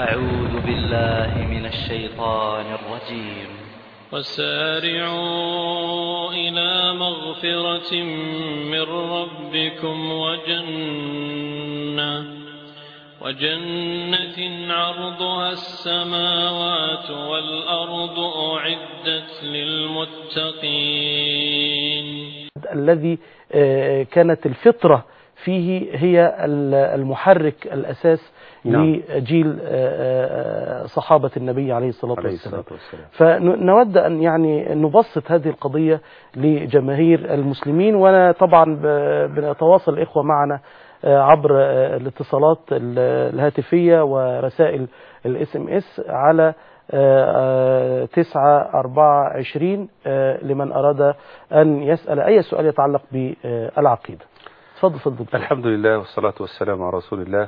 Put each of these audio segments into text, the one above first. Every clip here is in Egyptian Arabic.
أعوذ بالله من الشيطان الرجيم وسارعوا إلى مغفرة من ربكم وجنة وجنة عرضها السماوات والأرض أعدت للمتقين الذي آه، كانت الفطرة فيه هي ال- المحرك الأساس نعم. لجيل آه، آه، صحابة النبي عليه الصلاة عليه والسلام الصلاة والسلام فنود أن يعني نبسط هذه القضية لجماهير المسلمين وأنا طبعا ب- بنتواصل الإخوة معنا آه، عبر آه، الاتصالات ال- الهاتفية ورسائل الاس ام اس على تسعة أربعة عشرين لمن أراد أن يسأل أي سؤال يتعلق بالعقيدة تفضل تفضل دكتور. الحمد لله والصلاة والسلام على رسول الله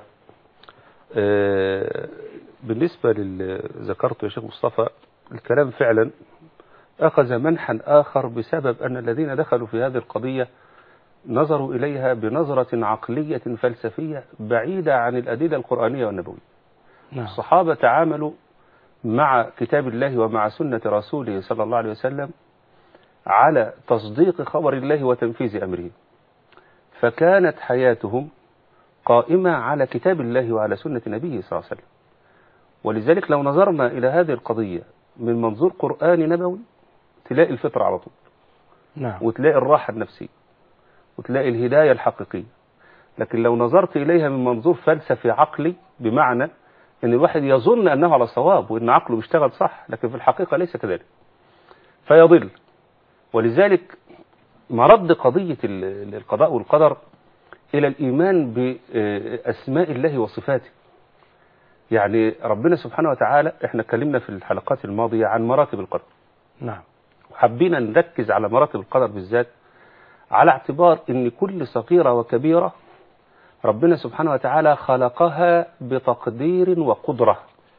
آه، بالنسبة للي ذكرته يا شيخ مصطفى الكلام فعلا أخذ منحا آخر بسبب أن الذين دخلوا في هذه القضية نظروا إليها بنظرة عقلية فلسفية بعيدة عن الأدلة القرآنية والنبوية نعم الصحابة تعاملوا مع كتاب الله ومع سنة رسوله صلى الله عليه وسلم على تصديق خبر الله وتنفيذ أمره فكانت حياتهم قائمة على كتاب الله وعلى سنة نبيه صلى الله عليه وسلم ولذلك لو نظرنا إلى هذه القضية من منظور قرآني نبوي تلاقي الفطرة على طول نعم وتلاقي الراحة النفسية وتلاقي الهداية الحقيقية لكن لو نظرت إليها من منظور فلسفي عقلي بمعنى أن الواحد يظن أنه على صواب وأن عقله بيشتغل صح لكن في الحقيقة ليس كذلك فيضل ولذلك مرد قضية ال- القضاء والقدر إلى الإيمان بأسماء الله وصفاته يعني ربنا سبحانه وتعالى احنا اتكلمنا في الحلقات الماضية عن مراتب القدر نعم وحبينا نركز على مراتب القدر بالذات على اعتبار ان كل صغيرة وكبيرة ربنا سبحانه وتعالى خلقها بتقدير وقدرة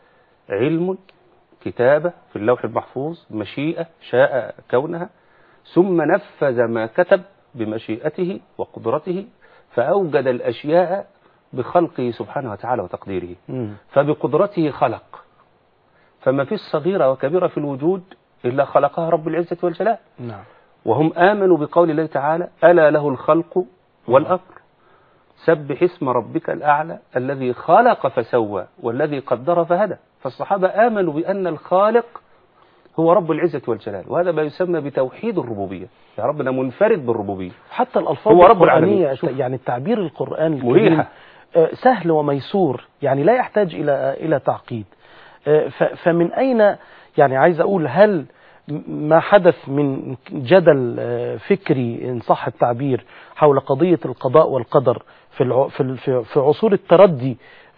علم كتابة في اللوح المحفوظ مشيئة شاء كونها ثم نفذ ما كتب بمشيئته وقدرته فأوجد الأشياء بخلقه سبحانه وتعالى وتقديره مم. فبقدرته خلق فما فيش صغيرة وكبيرة في الوجود إلا خلقها رب العزة والجلال نعم وهم آمنوا بقول الله تعالى ألا له الخلق والأمر سبح اسم ربك الأعلى الذي خلق فسوى والذي قدر فهدى فالصحابة آمنوا بأن الخالق هو رب العزة والجلال وهذا ما يسمى بتوحيد الربوبية يا ربنا منفرد بالربوبية حتى الألفاظ هو رب القرآنية العالمين. شوف. يعني التعبير القرآني الكريم مريحة. آه، سهل وميسور يعني لا يحتاج إلى إلى تعقيد آه، ف- فمن أين يعني عايز أقول هل م- ما حدث من جدل آه، فكري إن صح التعبير حول قضية القضاء والقدر في الع- في ال- في في عصور التردي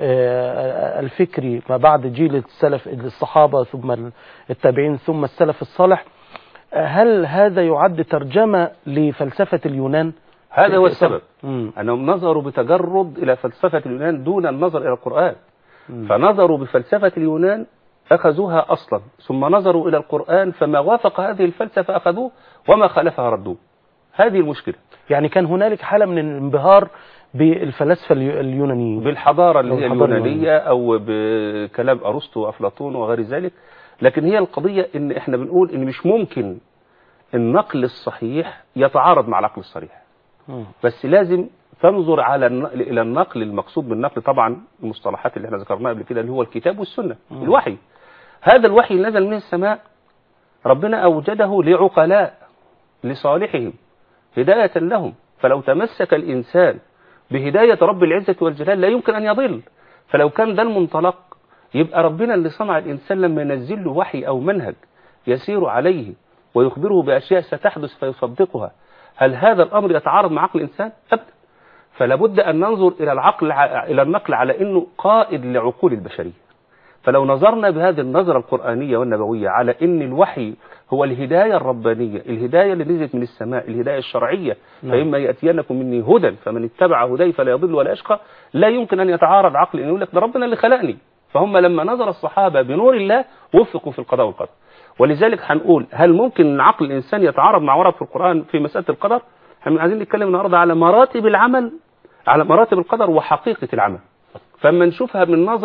آه، الفكري ما بعد جيل السلف الصحابة ثم التابعين ثم السلف الصالح آه، هل هذا يعد ترجمة لفلسفة اليونان؟ هذا هو السبب مم. أنهم نظروا بتجرد إلى فلسفة اليونان دون النظر إلى القرآن مم. فنظروا بفلسفة اليونان أخذوها أصلا ثم نظروا إلى القرآن فما وافق هذه الفلسفة أخذوه وما خالفها ردوه هذه المشكلة يعني كان هنالك حالة من الانبهار بالفلاسفة اليو- اليونانيين بالحضارة اللي هي بالحضارة اليونانية أو بكلام أرسطو وأفلاطون وغير ذلك لكن هي القضية إن إحنا بنقول إن مش ممكن النقل الصحيح يتعارض مع العقل الصريح مم. بس لازم تنظر على الن- الى النقل المقصود بالنقل طبعا المصطلحات اللي احنا ذكرناها قبل كده اللي هو الكتاب والسنه مم. الوحي هذا الوحي اللي نزل من السماء ربنا اوجده لعقلاء لصالحهم هدايه لهم فلو تمسك الانسان بهدايه رب العزه والجلال لا يمكن ان يضل فلو كان ده المنطلق يبقى ربنا اللي صنع الانسان لما ينزل له وحي او منهج يسير عليه ويخبره باشياء ستحدث فيصدقها هل هذا الامر يتعارض مع عقل الانسان ابدا فلا بد ان ننظر الى العقل ع- الى النقل على انه قائد لعقول البشريه فلو نظرنا بهذه النظرة القرآنية والنبوية على أن الوحي هو الهداية الربانية الهداية اللي نزلت من السماء الهداية الشرعية نعم. فإما يأتينكم مني هدى فمن اتبع هداي فلا يضل ولا يشقى لا يمكن أن يتعارض عقل أن يقول لك ده ربنا اللي خلقني فهم لما نظر الصحابة بنور الله وفقوا في القضاء والقدر ولذلك هنقول هل ممكن أن عقل الإنسان يتعارض مع ورد في القرآن في مسألة القدر احنا عايزين نتكلم النهارده على مراتب العمل على مراتب القدر وحقيقة العمل فاما نشوفها من نظرة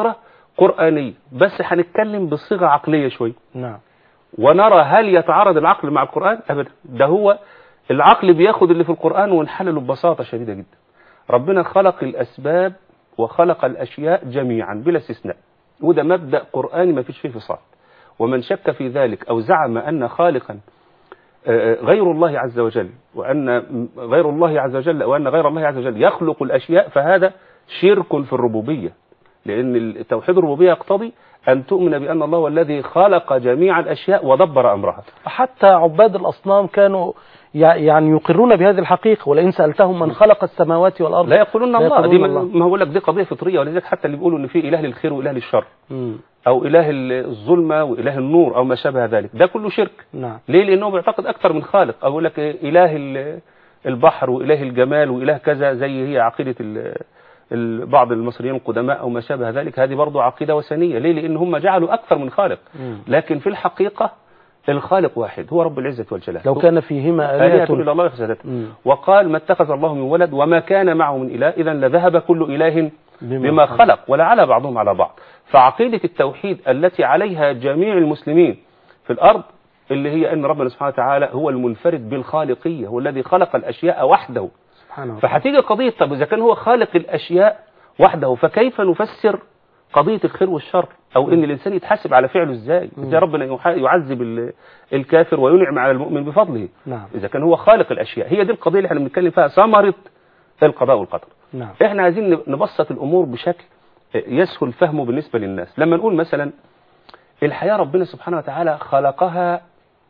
قرآنية بس هنتكلم بصيغة عقلية شوية نعم ونرى هل يتعارض العقل مع القرآن أبدا ده هو العقل بياخد اللي في القرآن ونحلله ببساطة شديدة جدا ربنا خلق الأسباب وخلق الأشياء جميعا بلا استثناء وده مبدأ قرآني ما فيش فيه فصال ومن شك في ذلك أو زعم أن خالقا آه، غير الله عز وجل وأن غير الله عز وجل وأن غير الله عز وجل يخلق الأشياء فهذا شرك في الربوبية لأن توحيد الربوبية يقتضي أن تؤمن بأن الله هو الذي خلق جميع الأشياء ودبر أمرها حتى عباد الأصنام كانوا يع- يعني يقرون بهذه الحقيقة ولئن سألتهم من خلق السماوات والأرض لا يقولون لا الله يقولون دي ما الله. ما هقول لك دي قضية فطرية ولذلك حتى اللي بيقولوا إن في إله للخير وإله للشر مم. أو إله الظلمة وإله النور أو ما شابه ذلك ده كله شرك نعم ليه لأنه بيعتقد أكثر من خالق أو يقول لك إله ال- البحر وإله الجمال وإله كذا زي هي عقيدة ال- ال- بعض المصريين القدماء أو ما شابه ذلك هذه برضو عقيدة وثنية ليه لأن هم جعلوا أكثر من خالق مم. لكن في الحقيقة الخالق واحد هو رب العزة والجلال لو كان فيهما آلهة آلهة إلا الله فسدتها مم. وقال ما اتخذ الله من ولد وما كان معه من إله إذا لذهب كل إله بما بما خلق. خلق ولعل بعضهم على بعض فعقيدة التوحيد التي عليها جميع المسلمين في الأرض اللي هي أن ربنا سبحانه وتعالى هو المنفرد بالخالقية هو الذي خلق الأشياء وحده سبحانه وتعالى. فهتيجي قضية طب إذا كان هو خالق الأشياء وحده فكيف نفسر قضية الخير والشر أو إن الإنسان يتحاسب على فعله إزاي إزاي ربنا يح- يعذب ال- الكافر وينعم على المؤمن بفضله نعم إذا كان هو خالق الأشياء هي دي القضية اللي احنا بنتكلم فيها ثمرة القضاء والقدر نعم احنا عايزين نبسط الأمور بشكل يسهل فهمه بالنسبة للناس لما نقول مثلا الحياة ربنا سبحانه وتعالى خلقها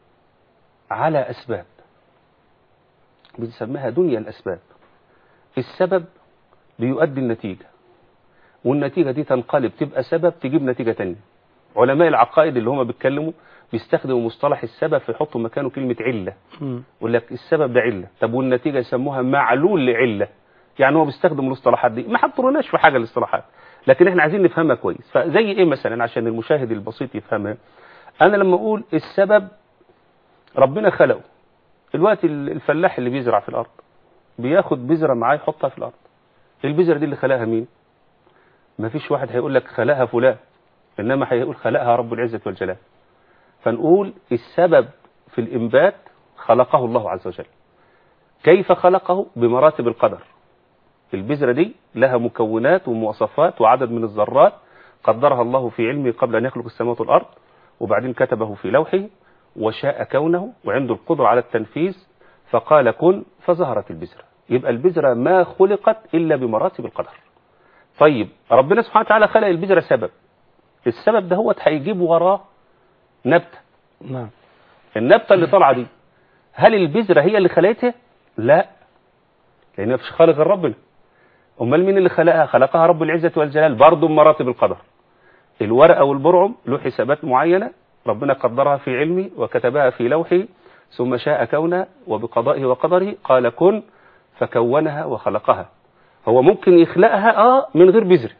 على أسباب بنسميها دنيا الأسباب السبب بيؤدي النتيجة والنتيجة دي تنقلب تبقى سبب تجيب نتيجة تانية علماء العقائد اللي هم بيتكلموا بيستخدموا مصطلح السبب فيحطوا مكانه كلمة علة مم. يقول لك السبب ده علة طب والنتيجة يسموها معلول لعلة يعني هو بيستخدم الاصطلاحات دي ما حطرناش في حاجة الاصطلاحات لكن احنا عايزين نفهمها كويس فزي ايه مثلا عشان المشاهد البسيط يفهمها انا لما اقول السبب ربنا خلقه الوقت الفلاح اللي بيزرع في الارض بياخد بذرة معاه يحطها في الارض البذرة دي اللي خلقها مين ما فيش واحد هيقول لك خلقها فلان انما هيقول خلقها رب العزة والجلال فنقول السبب في الانبات خلقه الله عز وجل كيف خلقه بمراتب القدر البذرة دي لها مكونات ومواصفات وعدد من الذرات قدرها الله في علمه قبل أن يخلق السماوات والأرض وبعدين كتبه في لوحه وشاء كونه وعنده القدرة على التنفيذ فقال كن فظهرت البذرة يبقى البذرة ما خلقت إلا بمراتب القدر طيب ربنا سبحانه وتعالى خلق البذرة سبب السبب ده هو هيجيب وراه نبتة نعم النبتة اللي طالعة دي هل البذرة هي اللي خلقتها؟ لا لأن مفيش خالق غير ربنا أمال مين اللي خلقها؟ خلقها رب العزة والجلال برضه بمراتب القدر الورقة والبرعم له حسابات معينة ربنا قدرها في علمه وكتبها في لوحه ثم شاء كونها وبقضائه وقدره قال كن فكونها وخلقها هو ممكن يخلقها اه من غير بذر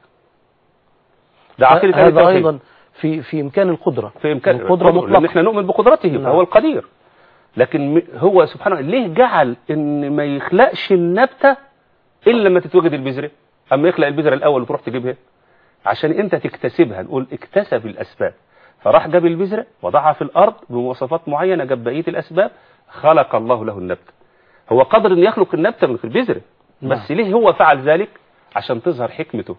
ده عقيدة أهل هذا التوحيد. أيضا في في إمكان القدرة في إمكان القدرة لأن مطلقة احنا نؤمن بقدرته نعم. فهو القدير لكن م- هو سبحانه ليه جعل ان ما يخلقش النبتة الا لما تتوجد البذرة اما يخلق البذرة الاول وتروح تجيبها عشان انت تكتسبها نقول اكتسب الاسباب فراح جاب البذرة وضعها في الارض بمواصفات معينة جاب بقية الاسباب خلق الله له النبتة هو قادر ان يخلق النبتة من البذرة بس ليه هو فعل ذلك عشان تظهر حكمته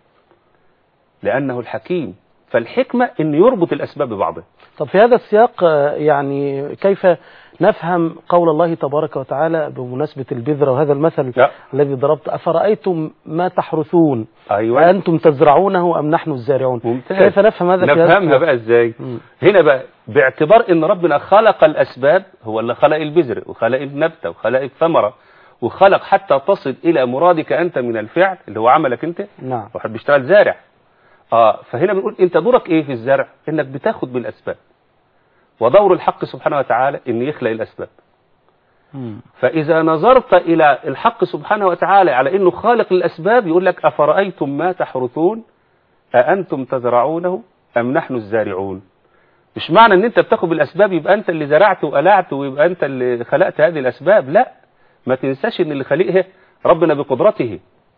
لانه الحكيم فالحكمة ان يربط الاسباب ببعضها طب في هذا السياق آه، يعني كيف نفهم قول الله تبارك وتعالى بمناسبة البذرة وهذا المثل لا. الذي ضربت أفرأيتم ما تحرثون ايوه أأنتم تزرعونه أم نحن الزارعون ممتاز. كيف نفهم هذا في هذا نفهمها السياق؟ بقى ازاي مم. هنا بقى باعتبار ان ربنا خلق الاسباب هو اللي خلق البذر وخلق النبتة وخلق الثمرة وخلق حتى تصل الى مرادك انت من الفعل اللي هو عملك انت نعم واحد بيشتغل زارع اه فهنا بنقول انت دورك ايه في الزرع انك بتاخد بالاسباب ودور الحق سبحانه وتعالى ان يخلق الاسباب مم. فإذا نظرت إلى الحق سبحانه وتعالى على أنه خالق الأسباب يقول لك أفرأيتم ما تحرثون أأنتم تزرعونه أم نحن الزارعون مش معنى أن أنت بتاخد بالأسباب يبقى أنت اللي زرعت وقلعت ويبقى أنت اللي خلقت هذه الأسباب لا ما تنساش أن اللي خلقها ربنا بقدرته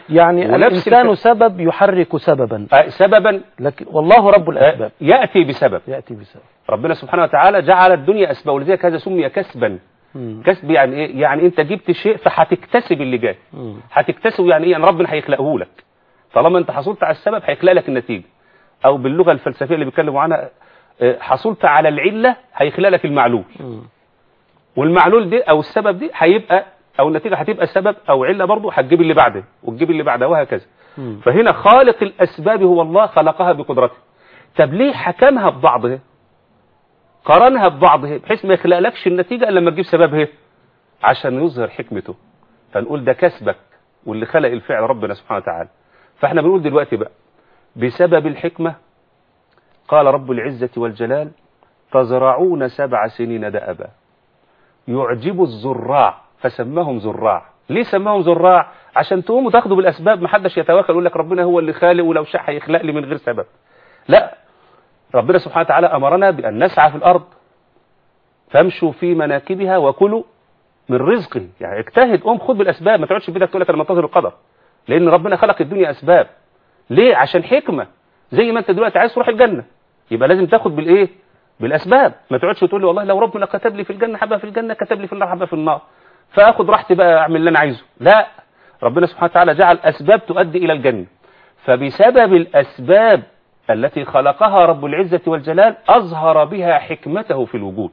يعني ونفس الإنسان الف- سبب يحرك سببا آه، سببا لكن والله رب آه، الأسباب يأتي بسبب يأتي بسبب ربنا سبحانه وتعالى جعل الدنيا أسباب ولذلك هذا سمي كسبا مم. كسب يعني ايه يعني انت جبت شيء فهتكتسب اللي جاي مم. هتكتسبه يعني ايه يعني ربنا هيخلقه لك طالما انت حصلت على السبب هيخلق لك النتيجه او باللغه الفلسفيه اللي بيتكلموا عنها آه، حصلت على العله هيخلق لك المعلول مم. والمعلول دي او السبب دي هيبقى او النتيجه هتبقى سبب او عله برضه هتجيب اللي بعده وتجيب اللي بعده وهكذا مم. فهنا خالق الاسباب هو الله خلقها بقدرته طب ليه حكمها ببعضها قارنها ببعضها بحيث ما يخلقلكش النتيجه الا لما تجيب سببها عشان يظهر حكمته فنقول ده كسبك واللي خلق الفعل ربنا سبحانه وتعالى فاحنا بنقول دلوقتي بقى بسبب الحكمه قال رب العزه والجلال تزرعون سبع سنين دأبا يعجب الزراع فسماهم زراع ليه سماهم زراع عشان تقوموا تاخدوا بالاسباب ما حدش يتواكل يقول لك ربنا هو اللي خالق ولو شاء هيخلق لي من غير سبب لا ربنا سبحانه وتعالى امرنا بان نسعى في الارض فامشوا في مناكبها وكلوا من رزقه يعني اجتهد قوم خد بالاسباب ما تقعدش في بيتك تقول لك انا منتظر القدر لان ربنا خلق الدنيا اسباب ليه عشان حكمه زي ما انت دلوقتي عايز تروح الجنه يبقى لازم تاخد بالايه بالاسباب ما تقعدش تقول لي والله لو ربنا كتب لي في الجنه حبه في الجنه كتب لي في النار حبه في النار فاخد راحتي بقى اعمل اللي انا عايزه لا ربنا سبحانه وتعالى جعل اسباب تؤدي الى الجنه فبسبب الاسباب التي خلقها رب العزه والجلال اظهر بها حكمته في الوجود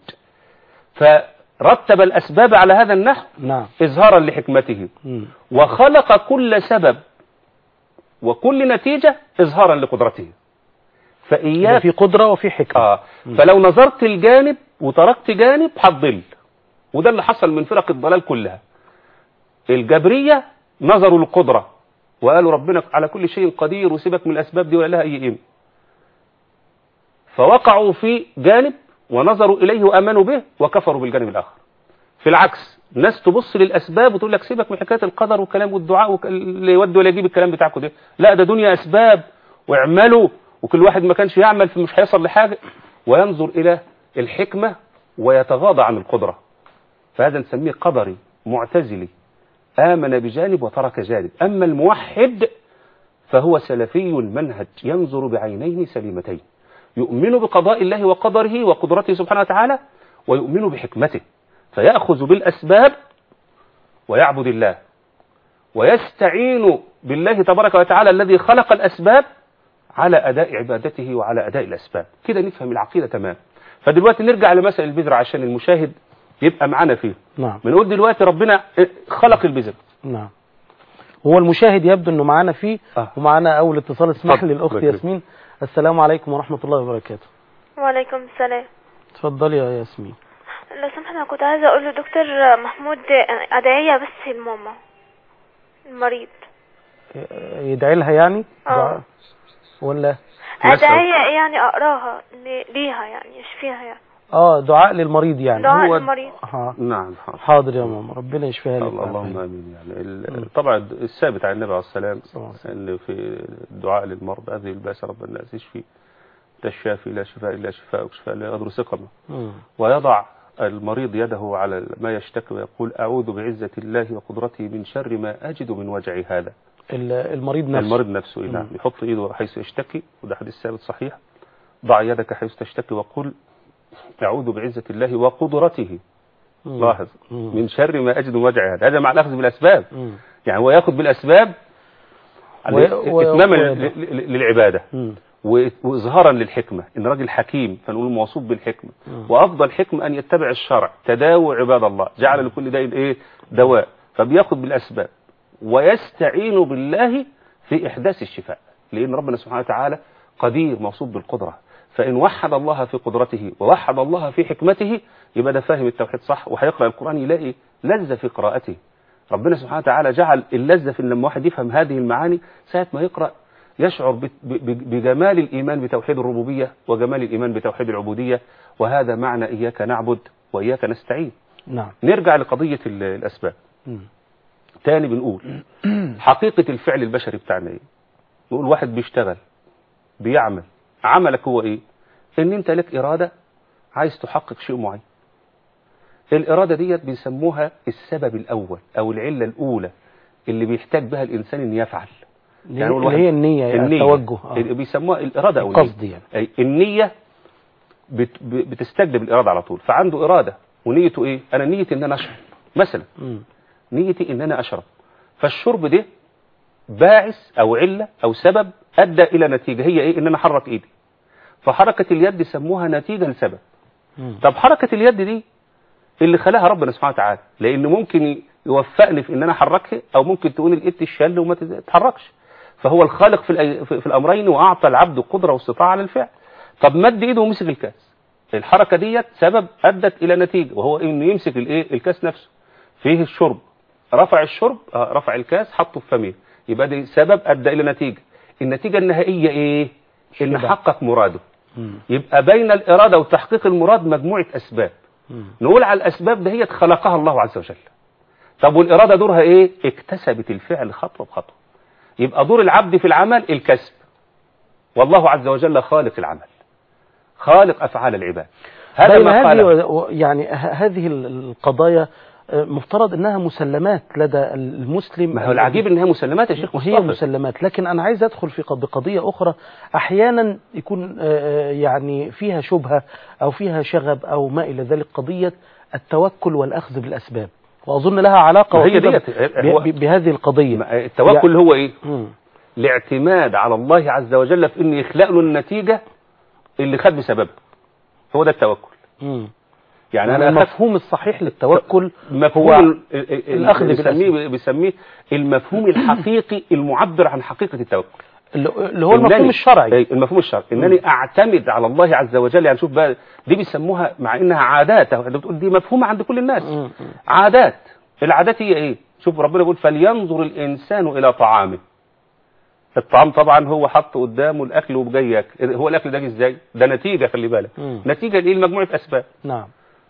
فرتب الاسباب على هذا النحو نعم اظهارا لحكمته مم. وخلق كل سبب وكل نتيجه اظهارا لقدرته يبقى فاياك في قدرة وفي حكمة آه. فلو نظرت الجانب وتركت جانب هتضل وده اللي حصل من فرق الضلال كلها الجبرية نظروا للقدرة وقالوا ربنا على كل شيء قدير وسيبك من الأسباب دي ولا لها أي قيمة فوقعوا في جانب ونظروا إليه وآمنوا به وكفروا بالجانب الآخر في العكس ناس تبص للأسباب وتقول لك سيبك من حكاية القدر والكلام والدعاء وك- اللي يودي ولا يجيب الكلام بتاعكم ده لا ده دنيا أسباب واعملوا وكل واحد ما كانش يعمل فمش هيصل لحاجة وينظر إلى الحكمة ويتغاضى عن القدرة فهذا نسميه قدري معتزلي آمن بجانب وترك جانب أما الموحد فهو سلفي المنهج ينظر بعينين سليمتين يؤمن بقضاء الله وقدره وقدرته سبحانه وتعالى ويؤمن بحكمته فيأخذ بالأسباب ويعبد الله ويستعين بالله تبارك وتعالى الذي خلق الأسباب على أداء عبادته وعلى أداء الأسباب كده نفهم العقيدة تمام فدلوقتي نرجع لمسألة البذرة عشان المشاهد يبقى معانا فيه نعم بنقول دلوقتي ربنا خلق البذرة نعم هو المشاهد يبدو انه معانا فيه آه. ومعانا اول اتصال اسمح اتفضل. لي الاخت الله يكرمك. ياسمين السلام عليكم ورحمة الله وبركاته وعليكم السلام اتفضلي يا ياسمين لو سمحت انا كنت عايزه اقول لدكتور محمود ادعيه بس لماما المريض يدعي لها يعني اه. دعاء؟ ولا مثلا. ادعيه يعني اقراها ل- ليها يعني يشفيها يعني اه دعاء للمريض يعني دعاء هو- للمريض ها. نعم حاضر. حاضر يا ماما ربنا يشفيها لك الله- اللهم ويعافيها. امين يعني ال- طبعا الثابت عن النبي عليه السلام صلى الله عليه ان في الدعاء للمرضى هذه الباس رب الناس يشفي انت الشافي لا شفاء الا شفاءك شفاء لا يغادر سقما مم. ويضع المريض يده على ما يشتكي ويقول اعوذ بعزه الله وقدرته من شر ما اجد من وجعي هذا ال- المريض نفسه المريض نفسه نعم يحط ايده حيث يشتكي وده حديث ثابت صحيح ضع يدك حيث تشتكي وقل اعوذ بعزه الله وقدرته مم. لاحظ مم. من شر ما اجد من وجعي هذا هذا مع الاخذ بالاسباب مم. يعني هو ياخذ بالاسباب وي- وي- اتماما وي- ل- ل- للعباده مم. و- واظهارا للحكمه ان راجل حكيم فنقول موصوف بالحكمه وافضل حكمه ان يتبع الشرع تداووا عباد الله جعل لكل داء ايه دواء فبياخذ بالاسباب ويستعين بالله في احداث الشفاء لان ربنا سبحانه وتعالى قدير موصوف بالقدره فان وحد الله في قدرته ووحد الله في حكمته يبقى ده فاهم التوحيد صح وهيقرا القران يلاقي لذه في قراءته ربنا سبحانه وتعالى جعل اللذة في إن لما واحد يفهم هذه المعاني ساعة ما يقرأ يشعر ب- ب- بجمال الإيمان بتوحيد الربوبية وجمال الإيمان بتوحيد العبودية وهذا معنى إياك نعبد وإياك نستعين نعم نرجع لقضية ال- الأسباب مم. تاني بنقول حقيقة الفعل البشري بتاعنا إيه نقول واحد بيشتغل بيعمل عملك هو إيه إن أنت لك إرادة عايز تحقق شيء معين الإرادة ديت بيسموها السبب الأول أو العلة الأولى اللي بيحتاج بها الانسان ان يفعل اللي يعني هي- هو الواحد- اللي هي النية يعني النية التوجه آه. اللي بيسموها الاراده او القصد يعني أي النية بت ب- بتستجلب الإرادة على طول فعنده إرادة ونيته إيه أنا نيتي إن أنا أشرب مثلا مم. نيتي إن أنا أشرب فالشرب ده باعث أو علة أو سبب أدى إلى نتيجة هي إيه إن أنا أحرك إيدي فحركة اليد سموها نتيجة لسبب مم. طب حركة اليد دي اللي خلاها ربنا سبحانه وتعالى لأن ممكن يوفقني في إن أنا أحركها أو ممكن تكون الإيد تشل وما تتحركش فهو الخالق في, الأي... في في الأمرين وأعطى العبد قدرة واستطاعة على الفعل طب مد إيده ومسك الكاس الحركة ديت سبب أدت إلى نتيجة وهو إنه يمسك الإيه الكاس نفسه فيه الشرب رفع الشرب آه، رفع الكاس حطه في فمه يبقى ده سبب أدى إلى نتيجة النتيجة النهائية إيه إن شبع. حقق مراده مم. يبقى بين الإرادة وتحقيق المراد مجموعة أسباب مم. نقول على الأسباب ده هي خلقها الله عز وجل طب والإرادة دورها إيه اكتسبت الفعل خطوة بخطوة يبقى دور العبد في العمل الكسب والله عز وجل خالق العمل خالق أفعال العباد هذا بين ما هذه قاله و- و- يعني ه- هذه ال- القضايا آه، مفترض انها مسلمات لدى المسلم ما هو العجيب انها مسلمات يا شيخ وهي مصطفى مسلمات لكن انا عايز ادخل في قض- بقضيه اخرى احيانا يكون آه، آه، يعني فيها شبهه او فيها شغب او ما الى ذلك قضيه التوكل والاخذ بالاسباب واظن لها علاقه ما هي وطيدة ديت ب- هو- ب- بهذه القضيه ما- التوكل هو ايه مم. الاعتماد على الله عز وجل في انه يخلق له النتيجة اللي خد بسببها هو ده التوكل مم. يعني يعني انا أخذت المفهوم الصحيح للتوكل مفهوم هو ال- ال- ال- الأخذ بيسميه بيسميه المفهوم الحقيقي المعبر عن حقيقة التوكل اللي اللي هو المفهوم إنني- الشرعي أي، المفهوم الشرعي انني اعتمد على الله عز وجل يعني شوف بقى دي بيسموها مع انها عادات انت بتقول دي مفهومه عند كل الناس مم. مم. عادات العادات هي ايه شوف ربنا بيقول فلينظر الانسان الى طعامه الطعام طبعا هو حط قدامه الاكل وجاي ياكل هو الاكل ده جه ازاي ده نتيجه خلي بالك مم. نتيجه لايه لمجموعه اسباب نعم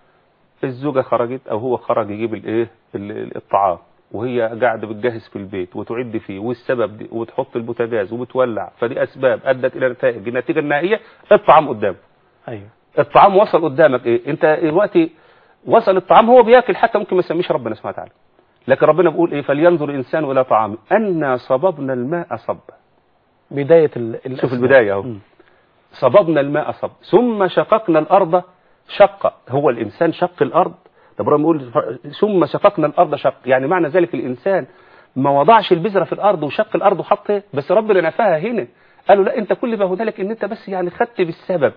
الزوجة خرجت أو هو خرج يجيب الإيه ال- ال- الطعام وهي قاعدة بتجهز في البيت وتعد فيه والسبب دي وتحط البوتاجاز وبتولع فدي أسباب أدت إلى نتائج النتيجة النهائية الطعام قدامك ايوه الطعام وصل قدامك إيه أنت دلوقتي وصل الطعام هو بياكل حتى ممكن ما يسميش ربنا سبحانه وتعالى لكن ربنا بيقول إيه فلينظر الإنسان إلى طعامه أنا صببنا الماء صبا بدايه ال- شوف الأسباب. البداية أهو مم. صببنا الماء صب ثم شققنا الأرض شقة هو الإنسان شق الأرض طب ربنا بيقول ثم شققنا الأرض شق يعني معنى ذلك الإنسان ما وضعش البذرة في الأرض وشق الأرض وحط إيه؟ بس ربنا نفاها هنا قالوا لا أنت كل ما هو ذلك إن أنت بس يعني خدت بالسبب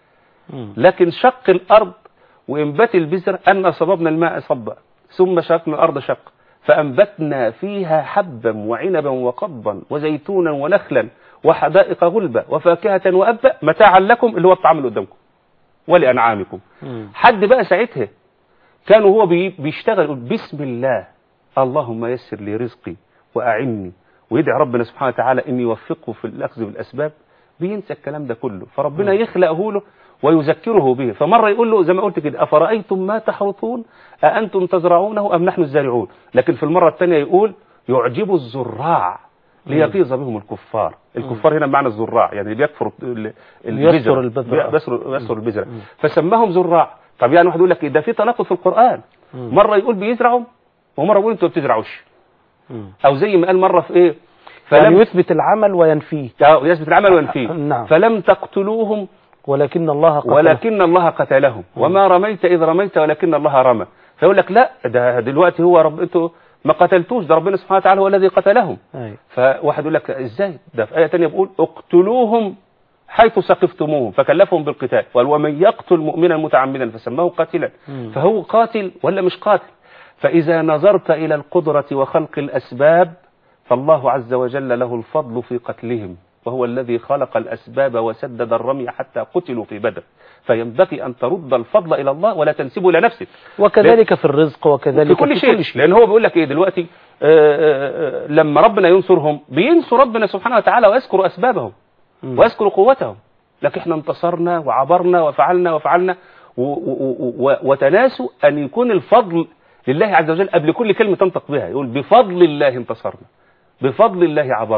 مم. لكن شق الأرض وإنبات البذر أن صببنا الماء صبا ثم شققنا الأرض شق فأنبتنا فيها حبا وعنبا وقضبا وزيتونا ونخلا وحدائق غلبا وفاكهة وأبا متاعا لكم اللي هو الطعام اللي قدامكم ولأنعامكم مم. حد بقى ساعتها كان هو بي- بيشتغل يقول بسم الله اللهم يسر لي رزقي وأعني ويدعي ربنا سبحانه وتعالى أن يوفقه في الأخذ بالأسباب بينسى الكلام ده كله فربنا يخلقه له ويذكره به فمرة يقول له زي ما قلت كده أفرأيتم ما تحرثون أأنتم تزرعونه أم نحن الزارعون لكن في المرة الثانية يقول يعجب الزراع ليغيظ بهم الكفار الكفار هنا معنى الزراع يعني اللي بيكفر ال- يستر البذرة البذرة. بيستر يستر البذرة فسماهم زراع طب يعني واحد يقول لك إيه ده في تناقض في القرآن مم. مرة يقول بيزرعوا ومرة يقول انتوا ما بتزرعوش مم. او زي ما قال مرة في ايه يعني فلم يثبت العمل وينفيه آه، يثبت العمل وينفيه نعم. فلم تقتلوهم ولكن الله قتل ولكن الله قتلهم وما رميت إذ رميت ولكن الله رمى فيقول لك لا ده دلوقتي هو رب انتوا ما قتلتوش ده ربنا سبحانه وتعالى هو الذي قتلهم أيوة. فواحد يقول لك ازاي ده في آية تانية بيقول اقتلوهم حيث سقفتموهم فكلفهم بالقتال قال ومن يقتل مؤمنا متعمدا فسماه قاتلا مم. فهو قاتل ولا مش قاتل فإذا نظرت إلى القدرة وخلق الأسباب فالله عز وجل له الفضل في قتلهم وهو الذي خلق الأسباب وسدد الرمي حتى قتلوا في بدر فينبغي أن ترد الفضل إلى الله ولا تنسبه إلى نفسك وكذلك في الرزق وكذلك في كل شيء لأن هو بيقول لك إيه دلوقتي آه، آه، آه، لما ربنا ينصرهم بينصر ربنا سبحانه وتعالى ويذكر أسبابهم مم. ويذكر قوتهم لكن احنا انتصرنا وعبرنا وفعلنا وفعلنا و- و- و- وتناسوا أن يكون الفضل لله عز وجل قبل كل كلمة تنطق بها يقول بفضل الله انتصرنا بفضل الله عبرنا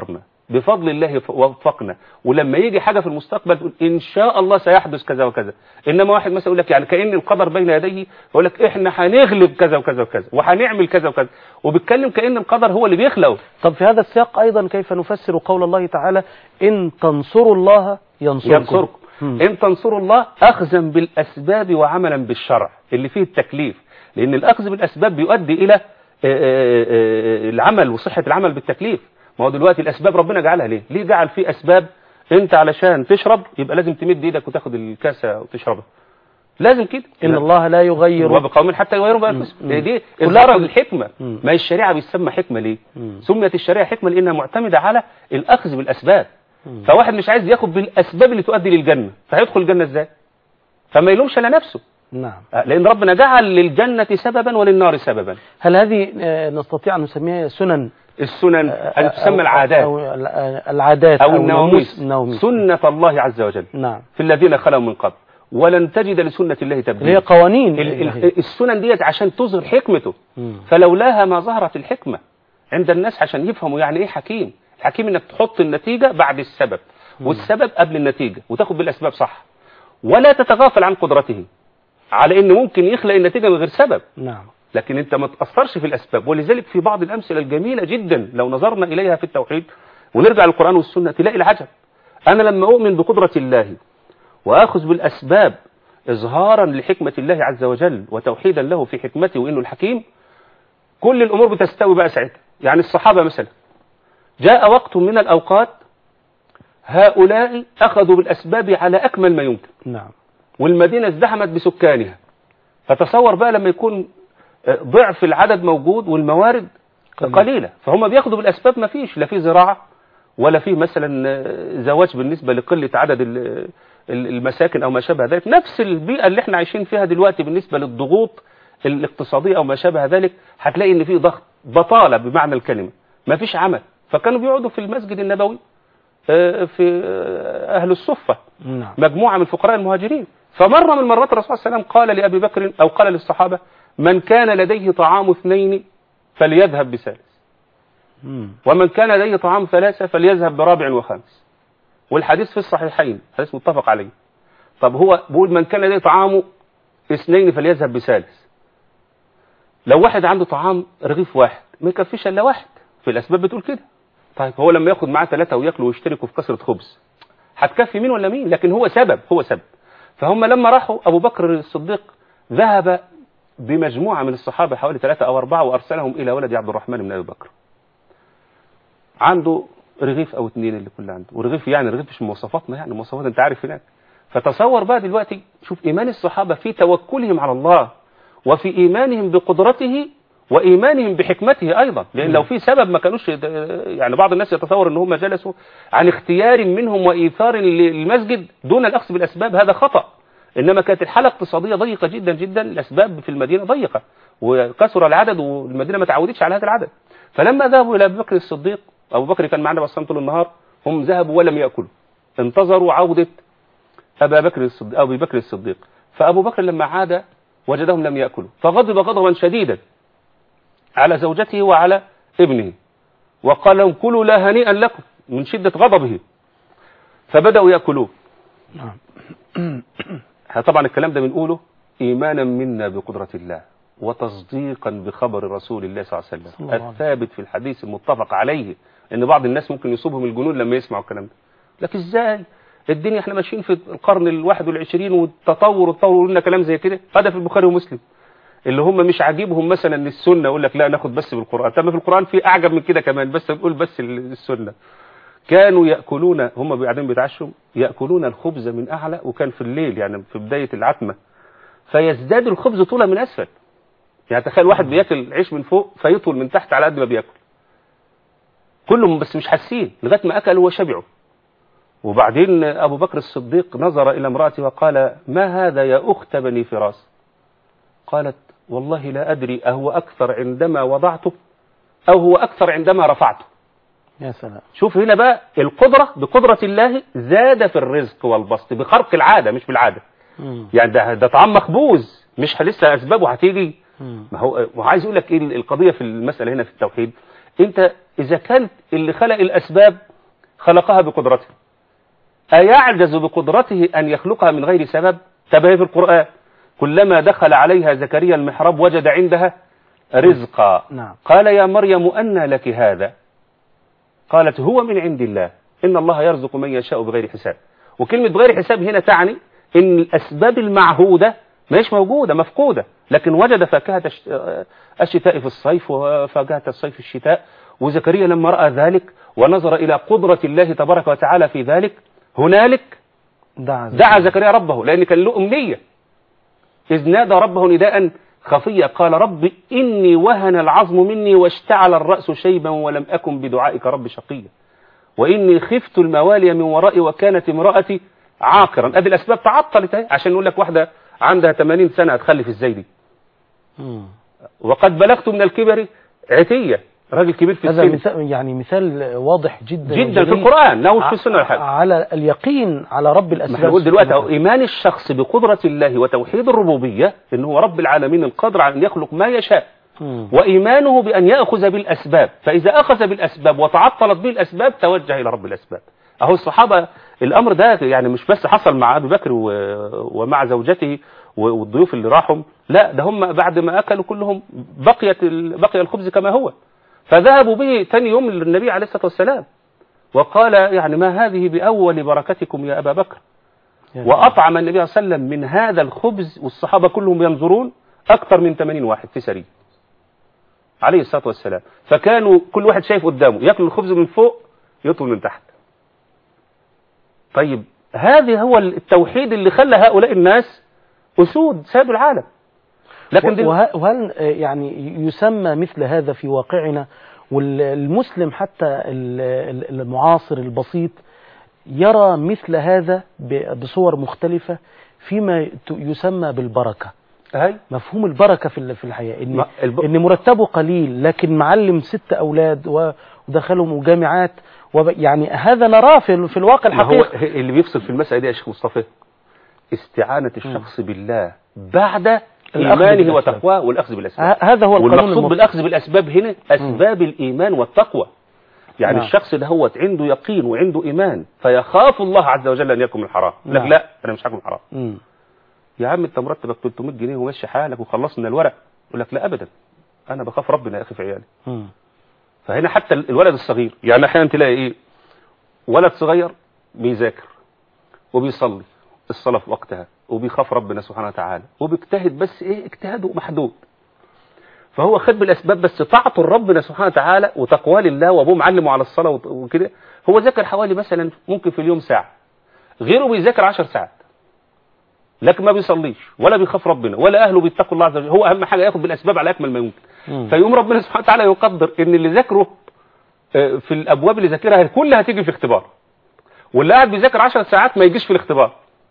بفضل الله ف- وفقنا ولما يجي حاجة في المستقبل تقول إن شاء الله سيحدث كذا وكذا إنما واحد مثلا يقول لك يعني كأن القدر بين يديه يقول لك إحنا هنغلب كذا وكذا وكذا وهنعمل كذا وكذا وبيتكلم كأن القدر هو اللي بيخلقه طب في هذا السياق أيضا كيف نفسر قول الله تعالى إن تنصروا الله ينصركم, ينصركم مم. إن تنصروا الله أخذا بالأسباب وعملا بالشرع اللي فيه التكليف لأن الأخذ بالأسباب بيؤدي إلى آه، آه، آه، العمل وصحة العمل بالتكليف ما هو دلوقتي الأسباب ربنا جعلها ليه ليه جعل فيه أسباب أنت علشان تشرب يبقى لازم تمد إيدك وتاخد الكاسة وتشربها لازم كده إن الله لا يغير وبقوم حتى يغيروا بأنفسهم مم. دي, دي كلها إظهار كل- الحكمة مم. ما هي الشريعة بيسمى حكمة ليه مم. سميت الشريعة حكمة لأنها معتمدة على الأخذ بالأسباب مم. فواحد مش عايز ياخد بالأسباب اللي تؤدي للجنة فهيدخل الجنة إزاي فما يلومش على نفسه نعم آه، لأن ربنا جعل للجنة سببا وللنار سببا هل هذه آه، نستطيع أن نسميها سنن السنن أن آه، تسمى أو- العادات أو آه، العادات أو النواميس النواميس سنة الله عز وجل نعم في الذين خلوا من قبل ولن تجد لسنة الله اللي هي تبديلا قوانين ال- ال- إلهية. السنن ديت عشان تظهر حكمته مم. فلولاها ما ظهرت الحكمة عند الناس عشان يفهموا يعني ايه حكيم الحكيم انك تحط النتيجة بعد السبب والسبب قبل النتيجة وتاخد بالاسباب صح ولا تتغافل عن قدرته على ان ممكن يخلق النتيجة من غير سبب نعم لكن انت ما تأثرش في الاسباب ولذلك في بعض الامثلة الجميلة جدا لو نظرنا اليها في التوحيد ونرجع للقرآن والسنة تلاقي العجب انا لما اؤمن بقدرة الله واخذ بالاسباب اظهارا لحكمة الله عز وجل وتوحيدا له في حكمته وانه الحكيم كل الامور بتستوي بقى ساعتها يعني الصحابة مثلا جاء وقت من الاوقات هؤلاء اخذوا بالاسباب على اكمل ما يمكن نعم والمدينة ازدحمت بسكانها فتصور بقى لما يكون آه، ضعف العدد موجود والموارد قليل. قليلة فهم بياخدوا بالأسباب ما فيش لا في زراعة ولا في مثلا آه، زواج بالنسبة لقلة عدد ال- ال- المساكن أو ما شابه ذلك نفس البيئة اللي احنا عايشين فيها دلوقتي بالنسبة للضغوط الاقتصادية أو ما شابه ذلك هتلاقي إن في ضغط بطالة بمعنى الكلمة ما فيش عمل فكانوا بيقعدوا في المسجد النبوي آه، في آه، أهل الصفة نعم مجموعة من الفقراء المهاجرين فمرة من مرات الرسول صلى الله عليه وسلم قال لأبي بكر أو قال للصحابة من كان لديه طعام اثنين فليذهب بثالث مم. ومن كان لديه طعام ثلاثة فليذهب برابع وخامس والحديث في الصحيحين حديث متفق عليه طب هو بيقول من كان لديه طعام اثنين فليذهب بثالث لو واحد عنده طعام رغيف واحد ما يكفيش الا واحد في الاسباب بتقول كده طيب هو لما ياخد معاه ثلاثة وياكلوا ويشتركوا في كسرة خبز هتكفي مين ولا مين لكن هو سبب هو سبب فهم لما راحوا ابو بكر الصديق ذهب بمجموعة من الصحابة حوالي ثلاثة او اربعة وارسلهم الى ولد عبد الرحمن بن ابي بكر عنده رغيف او اتنين اللي كل عنده ورغيف يعني رغيف مش مواصفاتنا يعني مواصفات انت عارف هناك فتصور بقى دلوقتي شوف ايمان الصحابة في توكلهم على الله وفي ايمانهم بقدرته وايمانهم بحكمته ايضا لان لو في سبب ما كانوش يت- يعني بعض الناس يتصور ان هم جلسوا عن اختيار منهم وايثار للمسجد دون الاخذ بالاسباب هذا خطأ انما كانت الحاله اقتصاديه ضيقه جدا جدا الاسباب في المدينه ضيقه وكثر العدد والمدينه ما تعودتش على هذا العدد فلما ذهبوا الى ابي بكر الصديق ابو بكر كان معنا بصام طول النهار هم ذهبوا ولم ياكلوا انتظروا عوده ابا بكر الصديق ابي بكر الصديق فابو بكر لما عاد وجدهم لم ياكلوا فغضب غضبا شديدا على زوجته وعلى ابنه وقال لهم كلوا لا هنيئا لكم من شده غضبه فبداوا ياكلوه نعم احنا طبعا الكلام ده بنقوله ايمانا منا بقدره الله وتصديقا بخبر رسول الله صلى الله عليه صلى وسلم الله عليه وسلم. الثابت في الحديث المتفق عليه ان بعض الناس ممكن يصيبهم الجنون لما يسمعوا الكلام ده لكن ازاي الدنيا احنا ماشيين في القرن الواحد والعشرين والتطور والتطور لنا كلام زي كده هذا في البخاري ومسلم اللي هم مش عاجبهم مثلا السنه يقول لك لا ناخد بس بالقران طب ما في القران في اعجب من كده كمان بس نقول بس السنه كانوا ياكلون هم قاعدين بيتعشوا ياكلون الخبز من اعلى وكان في الليل يعني في بدايه العتمه فيزداد الخبز طولا من اسفل يعني تخيل واحد بياكل عيش من فوق فيطول من تحت على قد ما بياكل كلهم بس مش حاسين لغايه ما اكلوا وشبعوا وبعدين ابو بكر الصديق نظر الى امراته وقال ما هذا يا اخت بني فراس قالت والله لا ادري اهو اكثر عندما وضعته او هو اكثر عندما رفعته يا سلام شوف هنا بقى القدرة بقدرة الله زاد في الرزق والبسط بخرق العادة مش بالعادة مم. يعني ده ده طعام مخبوز مش لسه أسبابه هتيجي مم. ما هو وعايز أقول لك إيه القضية في المسألة هنا في التوحيد أنت إذا كانت اللي خلق الأسباب خلقها بقدرته أيعجز بقدرته أن يخلقها من غير سبب تبهي في القرآن كلما دخل عليها زكريا المحراب وجد عندها رزقا نعم قال يا مريم أنى لك هذا قالت هو من عند الله إن الله يرزق من يشاء بغير حساب وكلمة بغير حساب هنا تعني إن الأسباب المعهودة مش موجودة مفقودة لكن وجد فاكهة الش- الشتاء في الصيف وفاكهة الصيف في الشتاء وزكريا لما رأى ذلك ونظر إلى قدرة الله تبارك وتعالى في ذلك هنالك دعا دعا زكريا ربه لأن كان له أمنية إذ نادى ربه نداء خفيا قال رب إني وهن العظم مني واشتعل الرأس شيبا ولم أكن بدعائك رب شقيا وإني خفت الموالي من ورائي وكانت امرأتي عاقرا أدي الأسباب تعطلت أهي عشان نقول لك واحدة عندها 80 سنة هتخلف ازاي دي مم. وقد بلغت من الكبر عتية راجل كبير في هذا السن مثال يعني مثال واضح جدا جدا في وجلي القرآن لا مش في السنة ولا حاجة على اليقين على رب ما الأسباب احنا بنقول دلوقتي سبحانه أهو إيمان الشخص بقدرة الله وتوحيد الربوبية إن هو رب العالمين القادر على أن يخلق ما يشاء مم. وإيمانه بأن يأخذ بالأسباب فإذا أخذ بالأسباب وتعطلت به الأسباب توجه إلى رب الأسباب أهو الصحابة الأمر ده يعني مش بس حصل مع أبي بكر و- ومع زوجته و- والضيوف اللي راحوا لا ده هم بعد ما أكلوا كلهم بقيت ال- بقي الخبز كما هو فذهبوا به تاني يوم للنبي عليه الصلاة والسلام وقال يعني ما هذه بأول بركتكم يا أبا بكر يعني وأطعم النبي صلى الله عليه وسلم من هذا الخبز والصحابة كلهم ينظرون أكثر من 80 واحد في سرير عليه الصلاة والسلام فكانوا كل واحد شايف قدامه يأكل الخبز من فوق يطول من تحت طيب هذا هو التوحيد اللي خلى هؤلاء الناس أسود سادوا العالم لكن دل... وه- وهل آه، يعني يسمى مثل هذا في واقعنا والمسلم حتى ال- ال- المعاصر البسيط يرى مثل هذا ب- بصور مختلفة فيما ت- يسمى بالبركة هاي مفهوم البركة في ال- في الحياة إن, ما- الب- إن مرتبه قليل لكن معلم ست أولاد و- ودخلهم جامعات وب- يعني هذا نراه في, ال- في الواقع ما هو الحقيقي اللي بيفصل في المسألة دي يا شيخ مصطفى استعانة الشخص بالله بعد إيمانه بالأسباب. وتقواه والأخذ بالأسباب ه- هذا هو القانون والمقصود المطلق. بالأخذ بالأسباب هنا أسباب الإيمان والتقوى يعني نعم. الشخص ده هو عنده يقين وعنده إيمان فيخاف الله عز وجل أن يكون من الحرام يقول لك نعم. لا أنا مش هاكل حرام مم. يا عم أنت مرتبك 300 جنيه وماشي حالك وخلصنا الورق يقول لك لا أبدا أنا بخاف ربنا يا أخي في عيالي مم. فهنا حتى الولد الصغير يعني أحيانا تلاقي إيه ولد صغير بيذاكر وبيصلي الصلاة في وقتها وبيخاف ربنا سبحانه وتعالى وبيجتهد بس ايه اجتهاده محدود فهو خد بالاسباب بس طاعته لربنا سبحانه وتعالى وتقواه لله وابوه معلمه على الصلاه وط- وكده هو ذاكر حوالي مثلا ممكن في اليوم ساعه غيره بيذاكر عشر ساعات لكن ما بيصليش ولا بيخاف ربنا ولا اهله بيتقوا الله عز وجل هو اهم حاجه ياخد بالاسباب على اكمل ما يمكن مم. فيقوم ربنا سبحانه وتعالى يقدر ان اللي ذاكره آه، في الابواب اللي ذاكرها كلها هتيجي في اختبار واللي قاعد بيذاكر 10 ساعات ما يجيش في الاختبار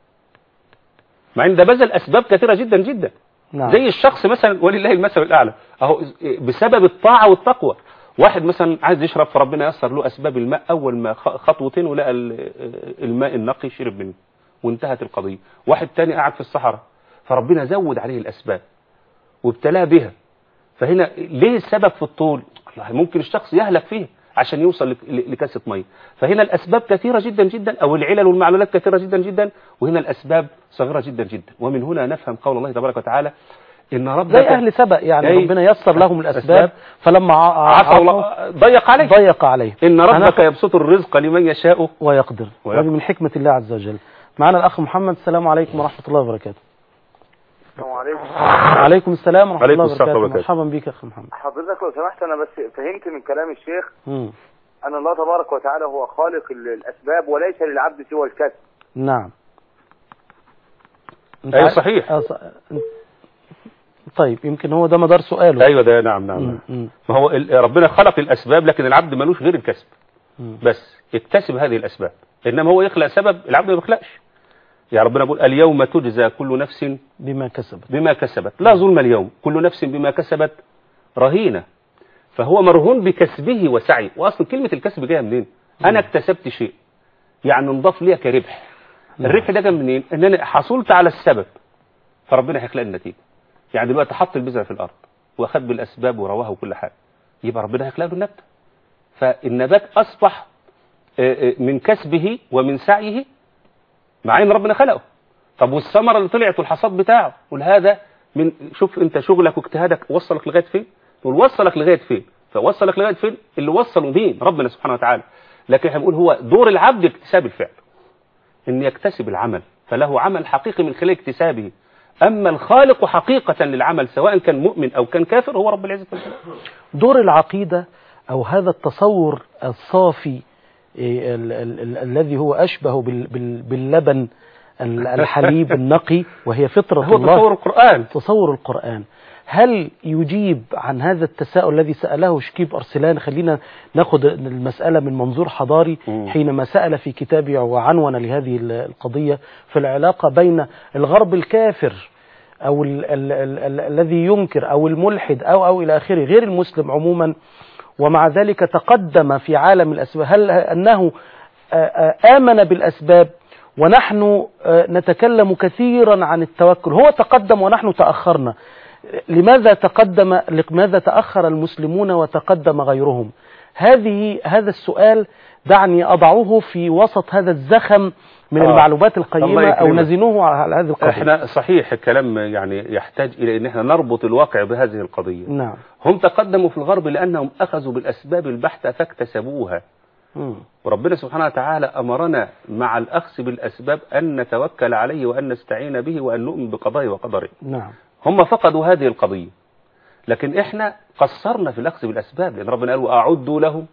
مع ان ده بذل اسباب كثيره جدا جدا نعم زي الشخص مثلا ولله المثل الاعلى اهو بسبب الطاعه والتقوى واحد مثلا عايز يشرب فربنا يسر له اسباب الماء اول ما خ- خطوتين ولقى ال- الماء النقي شرب منه وانتهت القضيه واحد تاني قاعد في الصحراء فربنا زود عليه الاسباب وابتلاه بها فهنا ليه السبب في الطول والله ممكن الشخص يهلك فيه عشان يوصل لك- ل- لكاسة مية فهنا الأسباب كثيرة جدا جدا أو العلل والمعلولات كثيرة جدا جدا وهنا الأسباب صغيرة جدا جدا ومن هنا نفهم قول الله تبارك وتعالى إن ربك زي أهل سبأ يعني أي. ربنا يسر لهم الأسباب أسباب. فلما ع- عفوا عصوا الله ضيق عليه ضيق عليه إن ربك هناخد- يبسط الرزق لمن يشاء ويقدر ويقدر. وهذه من حكمة الله عز وجل معنا الأخ محمد السلام عليكم ورحمة الله وبركاته السلام عليكم وعليكم السلام ورحمة عليكم الله السلام وبركاته وبركاته. مرحبا بك يا أخي محمد حضرتك لو سمحت انا بس فهمت من كلام الشيخ مم. ان الله تبارك وتعالى هو خالق ال- الاسباب وليس للعبد سوى الكسب نعم أنت أيوة عارف- صحيح. آه، ص- طيب يمكن هو ده مدار سؤاله أيوة ده نعم نعم, مم. نعم. مم. ما هو ال- ربنا خلق الأسباب لكن العبد ملوش غير الكسب مم. بس يكتسب هذه الأسباب إنما هو يخلق سبب العبد ما بيخلقش يا ربنا بيقول اليوم تجزى كل نفس بما كسبت بما كسبت لا ظلم اليوم كل نفس بما كسبت رهينة فهو مرهون بكسبه وسعيه وأصلا كلمة الكسب جاية منين أنا اكتسبت شيء يعني انضاف لي كربح الربح ده جاي منين ان انا حصلت على السبب فربنا هيخلق لي النتيجه يعني دلوقتي حط البذره في الارض واخد بالاسباب ورواها وكل حاجه يبقى ربنا هيخلق له النبته فالنبات اصبح آه، آه، من كسبه ومن سعيه مع ان ربنا خلقه طب والثمره اللي طلعت والحصاد بتاعه قول هذا من شوف انت شغلك واجتهادك وصلك لغايه فين تقول وصلك لغايه فين فوصلك لغايه فين اللي وصله مين ربنا سبحانه وتعالى لكن احنا بنقول هو دور العبد اكتساب الفعل ان يكتسب العمل فله عمل حقيقي من خلال اكتسابه اما الخالق حقيقه للعمل سواء كان مؤمن او كان كافر هو رب العزه والجلال دور العقيدة أو هذا التصور الصافي إيه، ال- ال- ال- الذي هو أشبه بال- بال- باللبن ال- الحليب النقي وهي فطرة هو الله تصور القران تصور القرآن هل يجيب عن هذا التساؤل الذي سأله شكيب أرسلان خلينا ناخد المسألة من منظور حضاري مم. حينما سأل في كتابه وعنون لهذه ال- القضية في العلاقة بين الغرب الكافر أو ال ال ال ال الذي ينكر أو الملحد أو أو إلى آخره غير المسلم عموما ومع ذلك تقدم في عالم الأسباب هل أنه آه، آه، آمن بالأسباب ونحن آه، نتكلم كثيرا عن التوكل هو تقدم ونحن تأخرنا لماذا تقدم لماذا تأخر المسلمون وتقدم غيرهم هذه هذا السؤال دعني أضعه في وسط هذا الزخم من آه. المعلومات الله القيمة أو يكرمك. نزنوه على هذه القضية احنا صحيح الكلام يعني يحتاج الى ان احنا نربط الواقع بهذه القضيه نعم هم تقدموا في الغرب لانهم اخذوا بالاسباب البحته فاكتسبوها مم. وربنا سبحانه وتعالى امرنا مع الاخذ بالاسباب ان نتوكل عليه وان نستعين به وان نؤمن بقضائه وقدره نعم هم فقدوا هذه القضيه لكن احنا قصرنا في الاخذ بالاسباب لان ربنا قال واعدوا لهم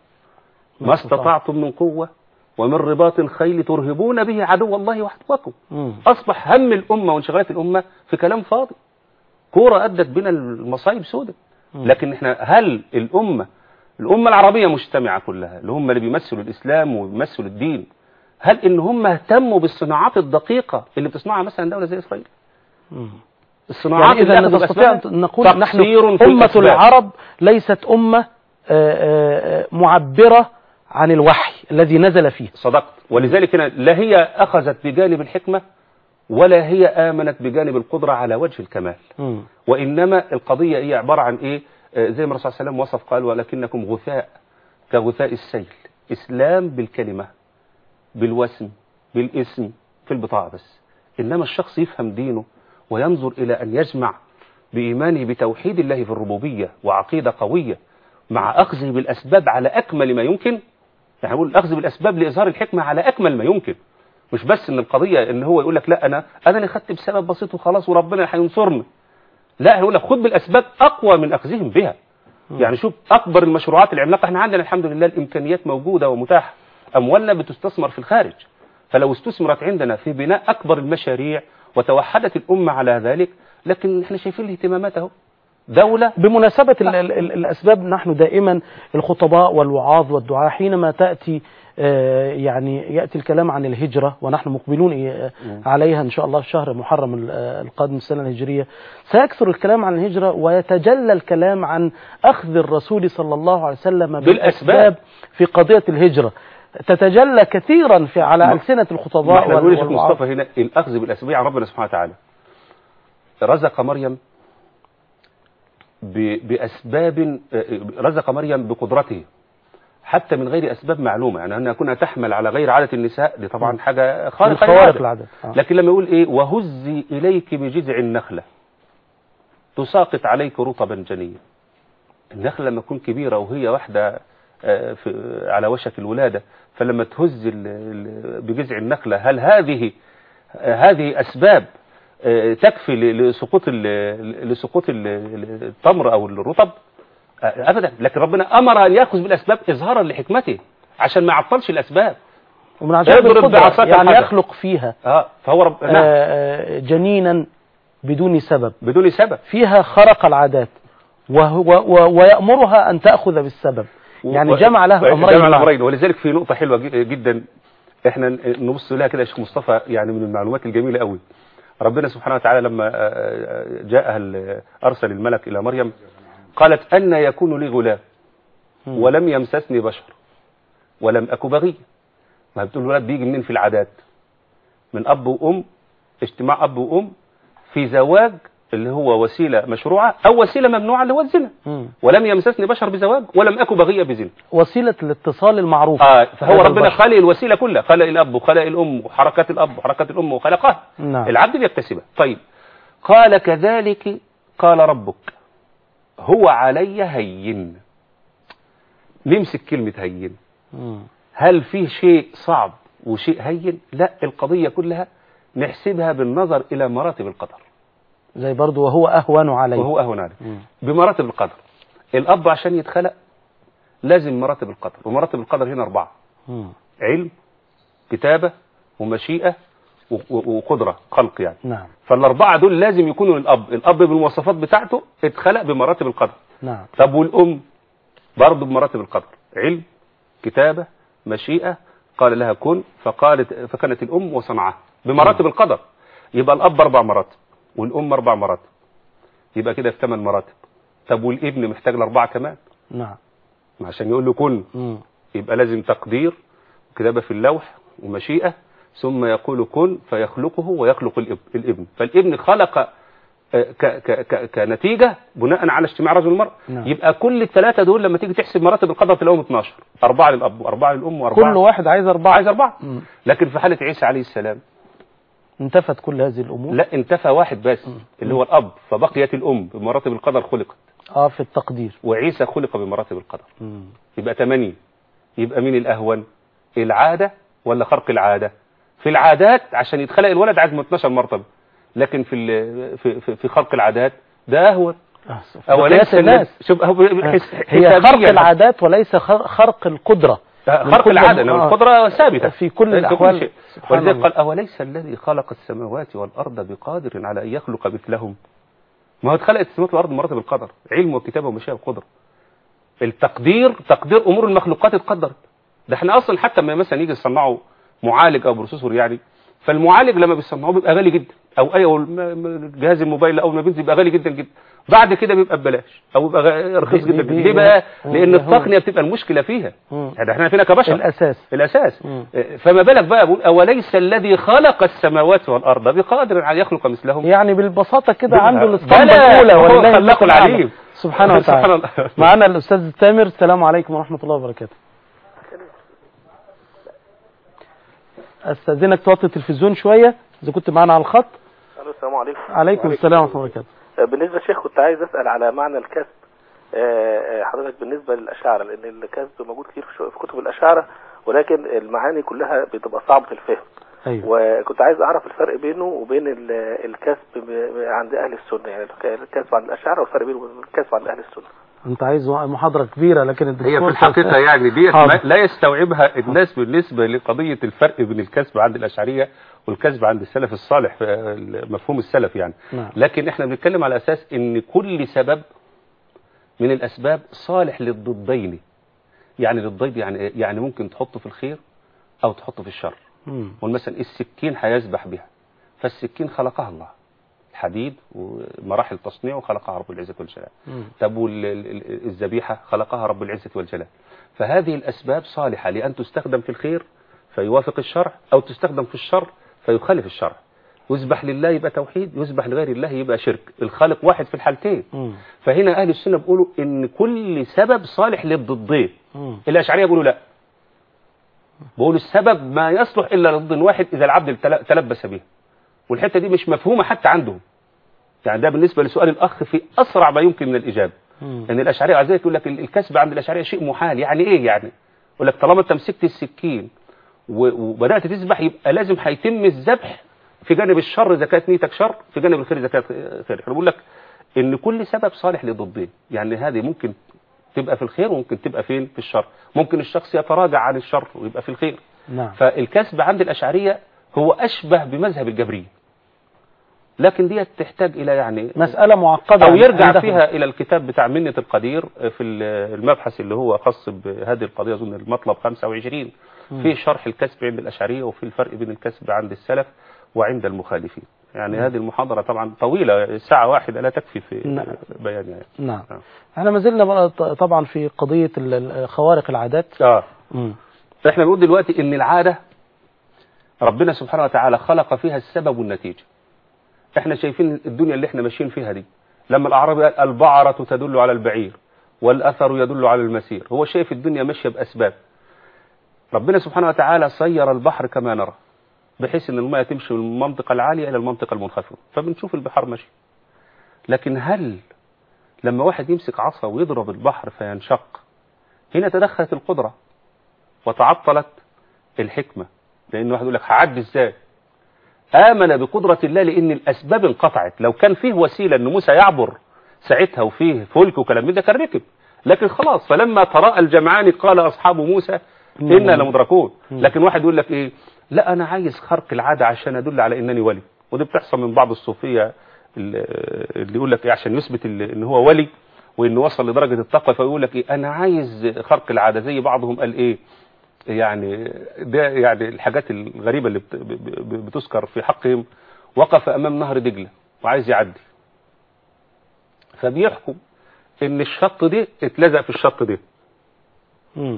ما استطعتم من قوه ومن رباط الخيل ترهبون به عدو الله وعدوكم مم. اصبح هم الامه وانشغالات الامه في كلام فاضي كوره ادت بنا المصايب سودة لكن احنا هل الامه الامه العربيه مجتمعه كلها اللي هم اللي بيمثلوا الاسلام وبيمثلوا الدين هل ان هم اهتموا بالصناعات الدقيقه اللي بتصنعها مثلا دوله زي اسرائيل مم. الصناعات يعني اللي إذا أخذوا نستطيع بأسبابها أن نقول نحن تقصير في أمة الأسباب. العرب ليست أمة آه، آه، آه، معبرة عن الوحي الذي نزل فيه صدقت ولذلك هنا لا هي اخذت بجانب الحكمه ولا هي امنت بجانب القدره على وجه الكمال مم. وإنما القضية هي عبارة عن إيه آه، زي ما الرسول صلى الله عليه وسلم وصف قال ولكنكم غثاء كغثاء السيل إسلام بالكلمة بالوسم بالاسم في البطاقة بس إنما الشخص يفهم دينه وينظر إلى أن يجمع بإيمانه بتوحيد الله في الربوبية وعقيدة قوية مع أخذه بالأسباب على أكمل ما يمكن يعني نقول الأخذ بالأسباب لإظهار الحكمة على أكمل ما يمكن مش بس ان القضيه ان هو يقول لك لا انا انا اللي خدت بسبب بسيط وخلاص وربنا هينصرني لا هيقول لك خد بالاسباب اقوى من اخذهم بها يعني شوف اكبر المشروعات العملاقه احنا عندنا الحمد لله الامكانيات موجوده ومتاحه اموالنا بتستثمر في الخارج فلو استثمرت عندنا في بناء اكبر المشاريع وتوحدت الامه على ذلك لكن احنا شايفين الاهتمامات اهو دوله بمناسبة ال ال ال الأسباب نحن دائما الخطباء والوعاظ والدعاء حينما تأتي آه، يعني يأتي الكلام عن الهجرة ونحن مقبلون آه، عليها إن شاء الله في شهر محرم ال- آه، القادم السنة الهجرية سيكثر الكلام عن الهجرة ويتجلى الكلام عن أخذ الرسول صلى الله عليه وسلم بالأسباب في قضية الهجرة تتجلى كثيرا في على ما- ألسنة ما الخطباء احنا بنقول يا شيخ والوعاظ. مصطفى هنا الاخذ بالاسباب عن ربنا سبحانه وتعالى رزق مريم ب- باسباب رزق مريم بقدرته حتى من غير اسباب معلومه يعني انها كنا تحمل على غير عاده النساء دي طبعا حاجه من خارقه خوارق للعادة. العادة آه. لكن لما يقول ايه وهزي اليك بجذع النخله تساقط عليك رطبا جنيا النخله لما تكون كبيره وهي واحده آه، في على وشك الولاده فلما تهز ال- ال- بجذع النخله هل هذه آه، هذه اسباب آه، تكفي ل- لسقوط ال- لسقوط ال- ال- التمر او الرطب آه، ابدا لكن ربنا امر ان ياخذ بالاسباب اظهارا لحكمته عشان ما يعطلش الاسباب ومن عجائب اضرب القدرة بعصاك يعني الحجر. يخلق فيها اه فهو رب... نعم آه، جنينا بدون سبب بدون سبب فيها خرق العادات وهو و ويأمرها أن تأخذ بالسبب يعني و- جمع لها جمع أمرين معا. الامرين ولذلك في نقطه حلوه ج- جدا احنا نبص لها كده يا شيخ مصطفى يعني من المعلومات الجميله قوي ربنا سبحانه وتعالى لما آه، آه، جاءها ال- ارسل الملك الى مريم قالت ان يكون لي غلام ولم يمسسني بشر ولم اك بغي ما بتقول الولد بيجي منين في العادات من اب وام اجتماع اب وام في زواج اللي هو وسيلة مشروعة أو وسيلة ممنوعة اللي هو الزنا مم. ولم يمسسني بشر بزواج ولم أكن بغية بزنا وسيلة الاتصال المعروفة آه فهو هذا ربنا البشر. خلق الوسيلة كلها خلق الأب وخلق الأم وحركات الأب وحركات الأم وخلقها نعم. العبد بيكتسبها طيب قال كذلك قال ربك هو علي هين نمسك كلمة هين مم. هل فيه شيء صعب وشيء هين لا القضية كلها نحسبها بالنظر إلى مراتب القدر زي برضو وهو أهون عليه وهو أهون عليه مم. بمراتب القدر الأب عشان يتخلق لازم مراتب القدر ومراتب القدر هنا أربعة مم. علم كتابة ومشيئة و- و- وقدرة خلق يعني نعم فالأربعة دول لازم يكونوا للأب الأب بالمواصفات بتاعته اتخلق بمراتب القدر نعم طب والأم برضه بمراتب القدر علم كتابة مشيئة قال لها كن فقالت فكانت الأم وصنعها بمراتب القدر يبقى الأب أربع مراتب والأم أربع مراتب يبقى كده في ثمان مراتب طب والابن محتاج الأربعة كمان نعم عشان يقول له كن مم. يبقى لازم تقدير وكتابة في اللوح ومشيئة ثم يقول كن فيخلقه ويخلق الاب- الابن فالابن خلق آه، ك ك ك كنتيجة بناء على اجتماع رجل والمرأة نعم. يبقى كل الثلاثة دول لما تيجي تحسب مراتب القدر تلاقيهم 12 أربعة للأب وأربعة للأم وأربعة كل واحد عايز أربعة عايز أربعة مم. لكن في حالة عيسى عليه السلام انتفت كل هذه الأمور لا انتفى واحد بس اللي هو الأب فبقيت الأم بمراتب القدر خلقت اه في التقدير وعيسى خلق بمراتب القدر مم. يبقى 80 يبقى مين الأهون العادة ولا خرق العادة في العادات عشان يتخلق الولد عايز من 12 مرتبة لكن في ال- في في, في خرق العادات ده أهون آه، أوليس بقياس الناس شوف هو حس- هي خرق حسابياً. العادات وليس خر- خرق القدرة خرق القدرة- العادة إنما آه. القدرة ثابتة في كل الأحوال شيء. سبحان ولذلك الله. قال أوليس الذي خلق السماوات والأرض بقادر على أن يخلق مثلهم ما هو اتخلقت السماوات والأرض مراتب القدر علم وكتابة ومشيئة وقدرة التقدير تقدير أمور المخلوقات اتقدرت ده احنا أصلا حتى لما مثلا يجي يصنعوا معالج أو بروسيسور يعني فالمعالج لما بيصنعوه بيبقى غالي جدا أو أي أو الم- م- جهاز الموبايل أول ما بينزل بيبقى غالي جدا جدا بعد كده بيبقى ببلاش أو بيبقى غ- رخيص بي- جدا بي- ليه بقى؟ هو- لأن هو- التقنية بتبقى المشكلة فيها مم. يعني احنا فينا كبشر الأساس الأساس مم. فما بالك بقى بقول أوليس الذي خلق السماوات والأرض بقادر على يخلق مثلهم يعني بالبساطة كده بلا- عنده الاسطمبة بلا، الأولى هو ولله خلاق المثل الأعلى. العليم. سبحانه سبحان وتعالى الله. معنا الأستاذ تامر السلام عليكم ورحمة الله وبركاته أستاذنك توطي التلفزيون شوية إذا كنت معنا على الخط الو السلام عليكم عليكم السلام ورحمة الله وبركاته آه، بالنسبه للشيخ كنت عايز اسال على معنى الكسب آه، آه، حضرتك بالنسبه للاشاعره لان الكسب موجود كتير في شو- في كتب الاشاعره ولكن المعاني كلها بتبقى صعبه الفهم أيوه وكنت عايز اعرف الفرق بينه وبين ال- الكسب ب- ب- عند اهل السنه يعني الكسب عند الاشاعره والفرق بينه وبين الكسب عند اهل السنه أنت عايز محاضرة كبيرة لكن الدكتور هي في الحقيقة يعني ديت حاضر. ما- لا يستوعبها الناس بالنسبة لقضية الفرق بين الكسب عند الأشعرية والكسب عند السلف الصالح في مفهوم السلف يعني نعم. لكن احنا بنتكلم على أساس ان كل سبب من الأسباب صالح للضدين يعني للضيد يعني إيه؟ يعني ممكن تحطه في الخير أو تحطه في الشر مم. والمثلا السكين هيذبح بها فالسكين خلقها الله الحديد ومراحل تصنيعه خلقها رب العزة والجلال مم. طب والذبيحة خلقها رب العزة والجلال فهذه الأسباب صالحة لأن تستخدم في الخير فيوافق الشرع أو تستخدم في الشر فيخالف الشرع يذبح لله يبقى توحيد يذبح لغير الله يبقى شرك الخالق واحد في الحالتين مم. فهنا أهل السنة بيقولوا إن كل سبب صالح للضدين مم. الأشعرية بيقولوا لا بيقولوا السبب ما يصلح إلا لضد واحد إذا العبد تل- تلبس به والحتة دي مش مفهومة حتى عندهم يعني ده بالنسبة لسؤال الأخ في أسرع ما يمكن من الإجابة مم. ان الاشعريه عايزين يقول لك الكسب عند الاشعريه شيء محال يعني ايه يعني يقول لك طالما انت مسكت السكين و- وبدات تذبح يبقى لازم هيتم الذبح في جانب الشر اذا كانت نيتك شر في جانب الخير اذا كانت خير احنا بقول لك ان كل سبب صالح لضدين يعني هذه ممكن تبقى في الخير وممكن تبقى فين في الشر ممكن الشخص يتراجع عن الشر ويبقى في الخير نعم فالكسب عند الاشعريه هو اشبه بمذهب الجبريه لكن ديت تحتاج الى يعني مسألة معقدة أو يرجع عندهم. فيها إلى الكتاب بتاع منة القدير في المبحث اللي هو خاص بهذه القضية أظن المطلب 25 في شرح الكسب عند الأشعرية وفي الفرق بين الكسب عند السلف وعند المخالفين يعني هذه المحاضرة طبعا طويلة ساعة واحدة لا تكفي في نعم. بيانها يعني. نعم نعم. احنا ما زلنا بقى ط- طبعا في قضية ال- ال- خوارق العادات آه. مم. فإحنا بنقول دلوقتي إن العادة ربنا سبحانه وتعالى خلق فيها السبب والنتيجة احنا شايفين الدنيا اللي احنا ماشيين فيها دي لما الاعرابي قال البعرة تدل على البعير والاثر يدل على المسير هو شايف الدنيا ماشية باسباب ربنا سبحانه وتعالى سير البحر كما نرى بحيث ان الماء تمشي من المنطقة العالية الى المنطقة المنخفضة فبنشوف البحر ماشي لكن هل لما واحد يمسك عصا ويضرب البحر فينشق هنا تدخلت القدرة وتعطلت الحكمة لأن واحد يقول لك هعدي ازاي آمن بقدرة الله لأن الأسباب انقطعت لو كان فيه وسيلة أن موسى يعبر ساعتها وفيه فلك وكلام من ده كان ركب لكن خلاص فلما تراءى الجمعان قال أصحاب موسى إنا لمدركون لكن واحد يقول لك إيه لا أنا عايز خرق العادة عشان أدل على إنني ولي ودي بتحصل من بعض الصوفية اللي اللي يقول لك إيه عشان يثبت ال- إن هو ولي وإنه وصل لدرجة التقوى فيقول لك إيه أنا عايز خرق العادة زي بعضهم قال إيه يعني ده يعني الحاجات الغريبة اللي بت- ب- ب- بتذكر في حقهم وقف أمام نهر دجلة وعايز يعدي فبيحكم إن الشط ده اتلزق في الشط ده مم.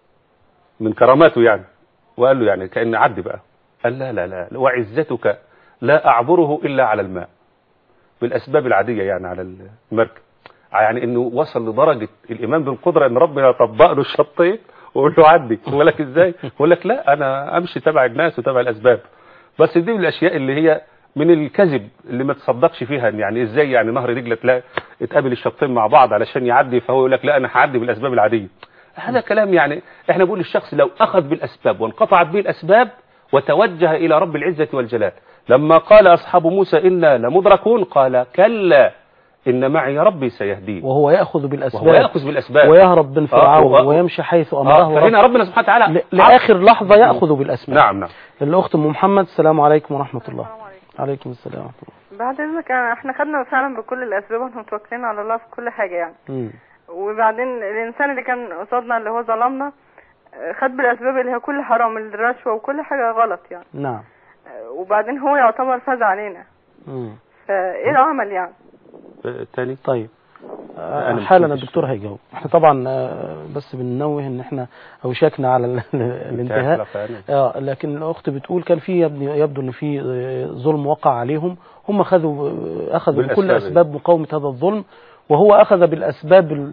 من كراماته يعني وقال له يعني كأن عدي بقى قال لا لا لا وعزتك لا أعبره إلا على الماء بالأسباب العادية يعني على المركب يعني انه وصل لدرجة الإيمان بالقدرة ان ربنا يطبق له الشطين ويقول له عدي يقول لك ازاي يقول لك لا انا امشي تبع الناس وتبع الاسباب بس دي من الاشياء اللي هي من الكذب اللي ما تصدقش فيها يعني ازاي يعني نهر دجله تلاقي اتقابل الشطين مع بعض علشان يعدي فهو يقول لك لا انا هعدي بالاسباب العاديه هذا كلام يعني احنا بنقول للشخص لو اخذ بالاسباب وانقطعت به الاسباب وتوجه الى رب العزه والجلال لما قال اصحاب موسى انا لمدركون قال كلا ان معي ربي سيهدين وهو يأخذ بالأسباب وهو ياخذ بالاسباب ويهرب من فرعون وهو- ويمشي حيث آه، أمره فهنا ربه ربنا سبحانه وتعالى ل- لآخر لحظة يأخذ بالأسباب نعم نعم الأخت أم محمد السلام عليكم ورحمة الله عليكم السلام ورحمة الله بعد اذنك أنا- احنا خدنا فعلا بكل الاسباب واحنا متوكلين على الله في كل حاجه يعني مم. وبعدين الانسان اللي كان قصادنا اللي هو ظلمنا آه، خد بالاسباب اللي هي كل حرام الرشوه وكل حاجه غلط يعني نعم آه، وبعدين هو يعتبر فاز علينا مم. فايه العمل يعني آه، تاني طيب آه، أنا حالا مش- الدكتور هيجاوب احنا طبعا آه، بس بننوه ان احنا اوشكنا على ال- الانتهاء اه لكن الاخت بتقول كان في يبدو, يبدو ان في آه، ظلم وقع عليهم هم خذوا آه، اخذوا بكل بالأسباب. اسباب مقاومه هذا الظلم وهو اخذ بالاسباب ال-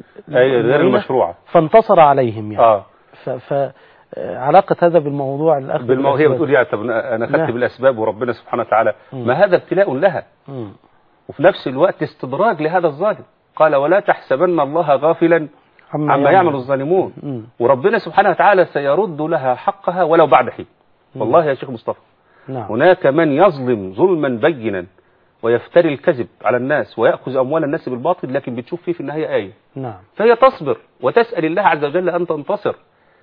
اي غير المعينة المشروعه فانتصر عليهم يعني اه ف, ف آه، علاقه هذا بالموضوع الاخذ بالمو... هي بالأسباب. بتقول يعني طب انا أنا نعم. خدت بالاسباب وربنا سبحانه وتعالى مم. ما هذا ابتلاء لها مم. وفي نفس الوقت استدراج لهذا الظالم قال ولا تحسبن الله غافلا عما, عما يعمل الظالمون مم. وربنا سبحانه وتعالى سيرد لها حقها ولو بعد حين والله يا شيخ مصطفى نعم هناك من يظلم ظلما بينا ويفتري الكذب على الناس ويأخذ أموال الناس بالباطل لكن بتشوف فيه في النهاية آية نعم فهي تصبر وتسأل الله عز وجل أن تنتصر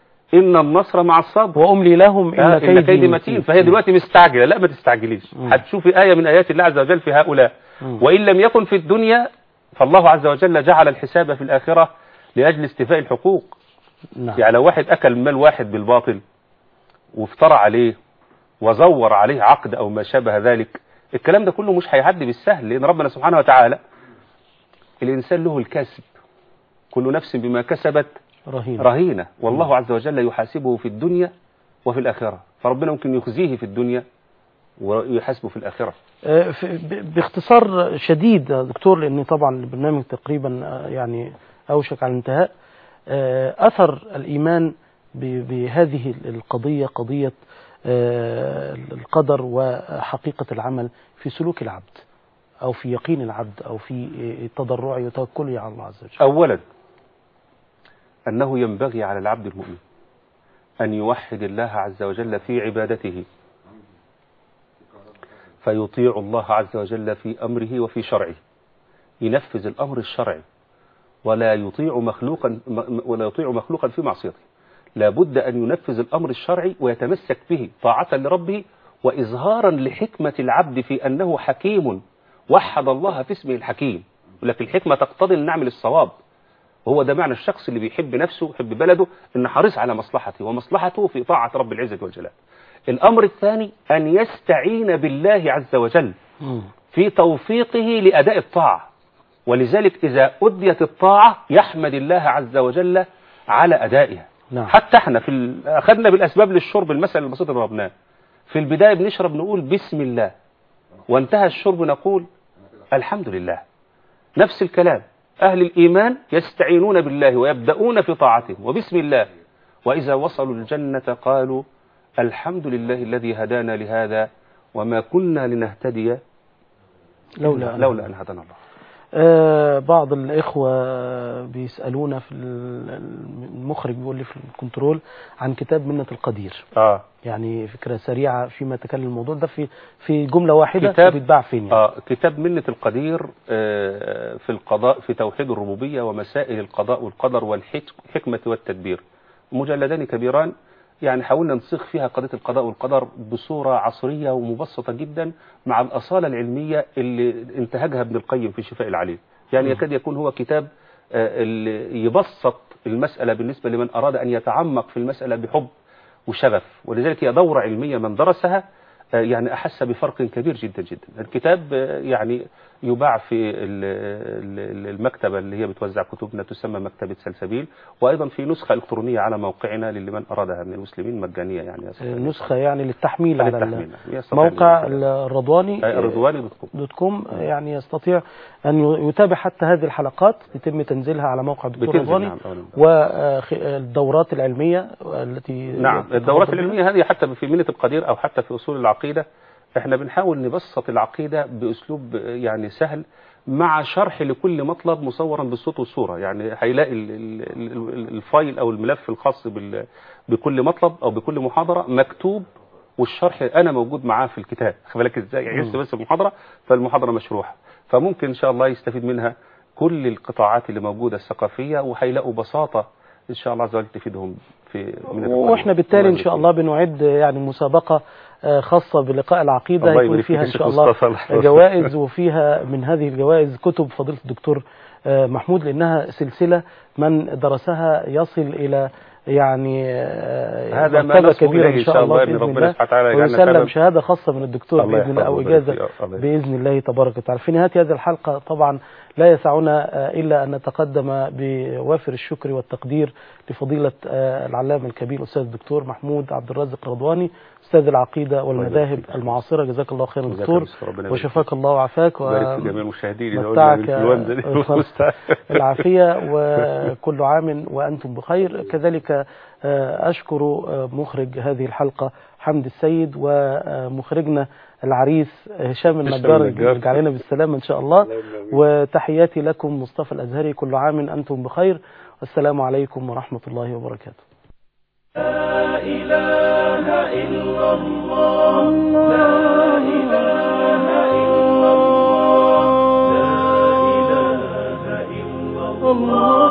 إن النصر مع الصبر واملي لهم ان آه، إن كيدي متين متين فهي دلوقتي مستعجلة لا ما تستعجليش مم. هتشوفي آية من آيات الله عز وجل في هؤلاء مم. وإن لم يكن في الدنيا فالله عز وجل جعل الحساب في الآخرة لأجل استيفاء الحقوق نعم يعني لو واحد أكل مال واحد بالباطل وافترى عليه وزور عليه عقد أو ما شابه ذلك الكلام ده كله مش هيعدي بالسهل لأن ربنا سبحانه وتعالى الإنسان له الكسب كل نفس بما كسبت رهينة رهينة والله عز وجل يحاسبه في الدنيا وفي الآخرة فربنا ممكن يخزيه في الدنيا ويحاسبه في الآخرة آه، في- ب- باختصار شديد يا دكتور لان طبعا البرنامج تقريبا آه، يعني اوشك على الانتهاء آه، اثر الايمان ب- بهذه القضيه قضيه آه، القدر وحقيقه العمل في سلوك العبد او في يقين العبد او في آه، تضرعه وتوكله على الله عز وجل أولا أنه ينبغي على العبد المؤمن أن يوحد الله عز وجل في عبادته فيطيع الله عز وجل في أمره وفي شرعه ينفذ الأمر الشرعي ولا يطيع مخلوقا م- ولا يطيع مخلوقا في معصيته لابد أن ينفذ الأمر الشرعي ويتمسك به طاعة لربه وإظهارا لحكمة العبد في أنه حكيم وحد الله في اسمه الحكيم ولكن الحكمة تقتضي أن نعمل الصواب وهو ده معنى الشخص اللي بيحب نفسه ويحب بلده ان حريص على مصلحته ومصلحته في طاعة رب العزة والجلال الأمر الثاني أن يستعين بالله عز وجل مم. في توفيقه لأداء الطاعة ولذلك إذا أديت الطاعة يحمد الله عز وجل على أدائها نعم حتى احنا في ال- أخذنا بالأسباب للشرب المثل البسيط اللي ضربناه في البداية بنشرب نقول بسم الله وانتهى الشرب نقول الحمد لله نفس الكلام أهل الإيمان يستعينون بالله ويبدأون في طاعته وبسم الله وإذا وصلوا الجنة قالوا الحمد لله الذي هدانا لهذا وما كنا لنهتدي لولا أن- لولا أن هدانا الله آه، بعض الإخوة بيسألونا في ال- المخرج بيقول لي في الكنترول عن كتاب منة القدير آه يعني فكرة سريعة فيما تكلم الموضوع ده في في جملة واحدة كتاب- بيتباع فين يعني آه كتاب منة القدير آه في القضاء في توحيد الربوبية ومسائل القضاء والقدر والحكمة والتدبير مجلدان كبيران يعني حاولنا نصيغ فيها قضية القضاء والقدر بصورة عصرية ومبسطة جدا مع الأصالة العلمية اللي انتهجها ابن القيم في شفاء العليل يعني يكاد يكون هو كتاب آه، اللي يبسط المسألة بالنسبة لمن أراد أن يتعمق في المسألة بحب وشغف ولذلك هي دورة علمية من درسها آه، يعني أحس بفرق كبير جدا جدا الكتاب آه، يعني يباع في ال- ال- المكتبة اللي هي بتوزع كتبنا تسمى مكتبة سلسبيل وأيضا في نسخة إلكترونية على موقعنا لمن أرادها من المسلمين مجانية يعني يا سيدي. نسخة يعني للتحميل على للتحميل. ال- يستطيع موقع الإنسان. الرضواني أي الرضواني دوت كوم. دوت كوم يعني يستطيع أن ي- يتابع حتى هذه الحلقات يتم تنزيلها على موقع الدكتور بتنزل رضواني نعم أولاً. والدورات العلمية التي نعم الدورات العلمية هذه حتى في منة القدير أو حتى في أصول العقيدة احنا بنحاول نبسط العقيدة بأسلوب يعني سهل مع شرح لكل مطلب مصورا بالصوت والصورة يعني هيلاقي ال- ال- ال- الفايل أو الملف الخاص بال- بكل مطلب أو بكل محاضرة مكتوب والشرح أنا موجود معاه في الكتاب خد بالك إزاي يحس بس المحاضرة فالمحاضرة مشروحة فممكن إن شاء الله يستفيد منها كل القطاعات اللي موجودة الثقافية وهيلاقوا بساطة إن شاء الله عز وجل تفيدهم في من القضية. واحنا بالتالي ان الله شاء الله بنعد يعني مسابقه آه، خاصه بلقاء العقيده الله يكون يبارك فيها فيك ان يا شاء شيخ الله مصطفى، الله يحفظك. جوائز وفيها من هذه الجوائز كتب فضيله الدكتور آه، محمود لانها سلسله من درسها يصل الى يعني آه، هذا ما مرتبة نصبو كبيرة إليه إن شاء الله إن بإذن ربنا الله سبحانه وتعالى يجعلنا ويسلم سبب. شهادة خاصة من الدكتور الله بإذن الله أو يحفظه ويبارك إجازة فيه. الله يحفظه. بإذن الله تبارك وتعالى في نهاية هذه الحلقة طبعا لا يسعنا آه، إلا أن نتقدم بوافر الشكر والتقدير لفضيلة آه، العلامة الكبير الأستاذ الدكتور محمود عبد الرازق رضواني أستاذ العقيدة والمذاهب فيك. المعاصرة جزاك الله خيرا جزاك دكتور الله خير. ربنا يبارك وشفاك الله وعافاك بارك في جميع المشاهدين إذا قلنا متعك بالإنفلونزا دي. العافية وكل عام وأنتم بخير كذلك آه، أشكر آه، مخرج هذه الحلقة حمد السيد ومخرجنا العريس هشام النجار النجار. يرجع لنا بالسلامة إن شاء الله وتحياتي لكم مصطفى الأزهري كل عام أنتم بخير والسلام عليكم ورحمة الله وبركاته لا إله إلا الله لا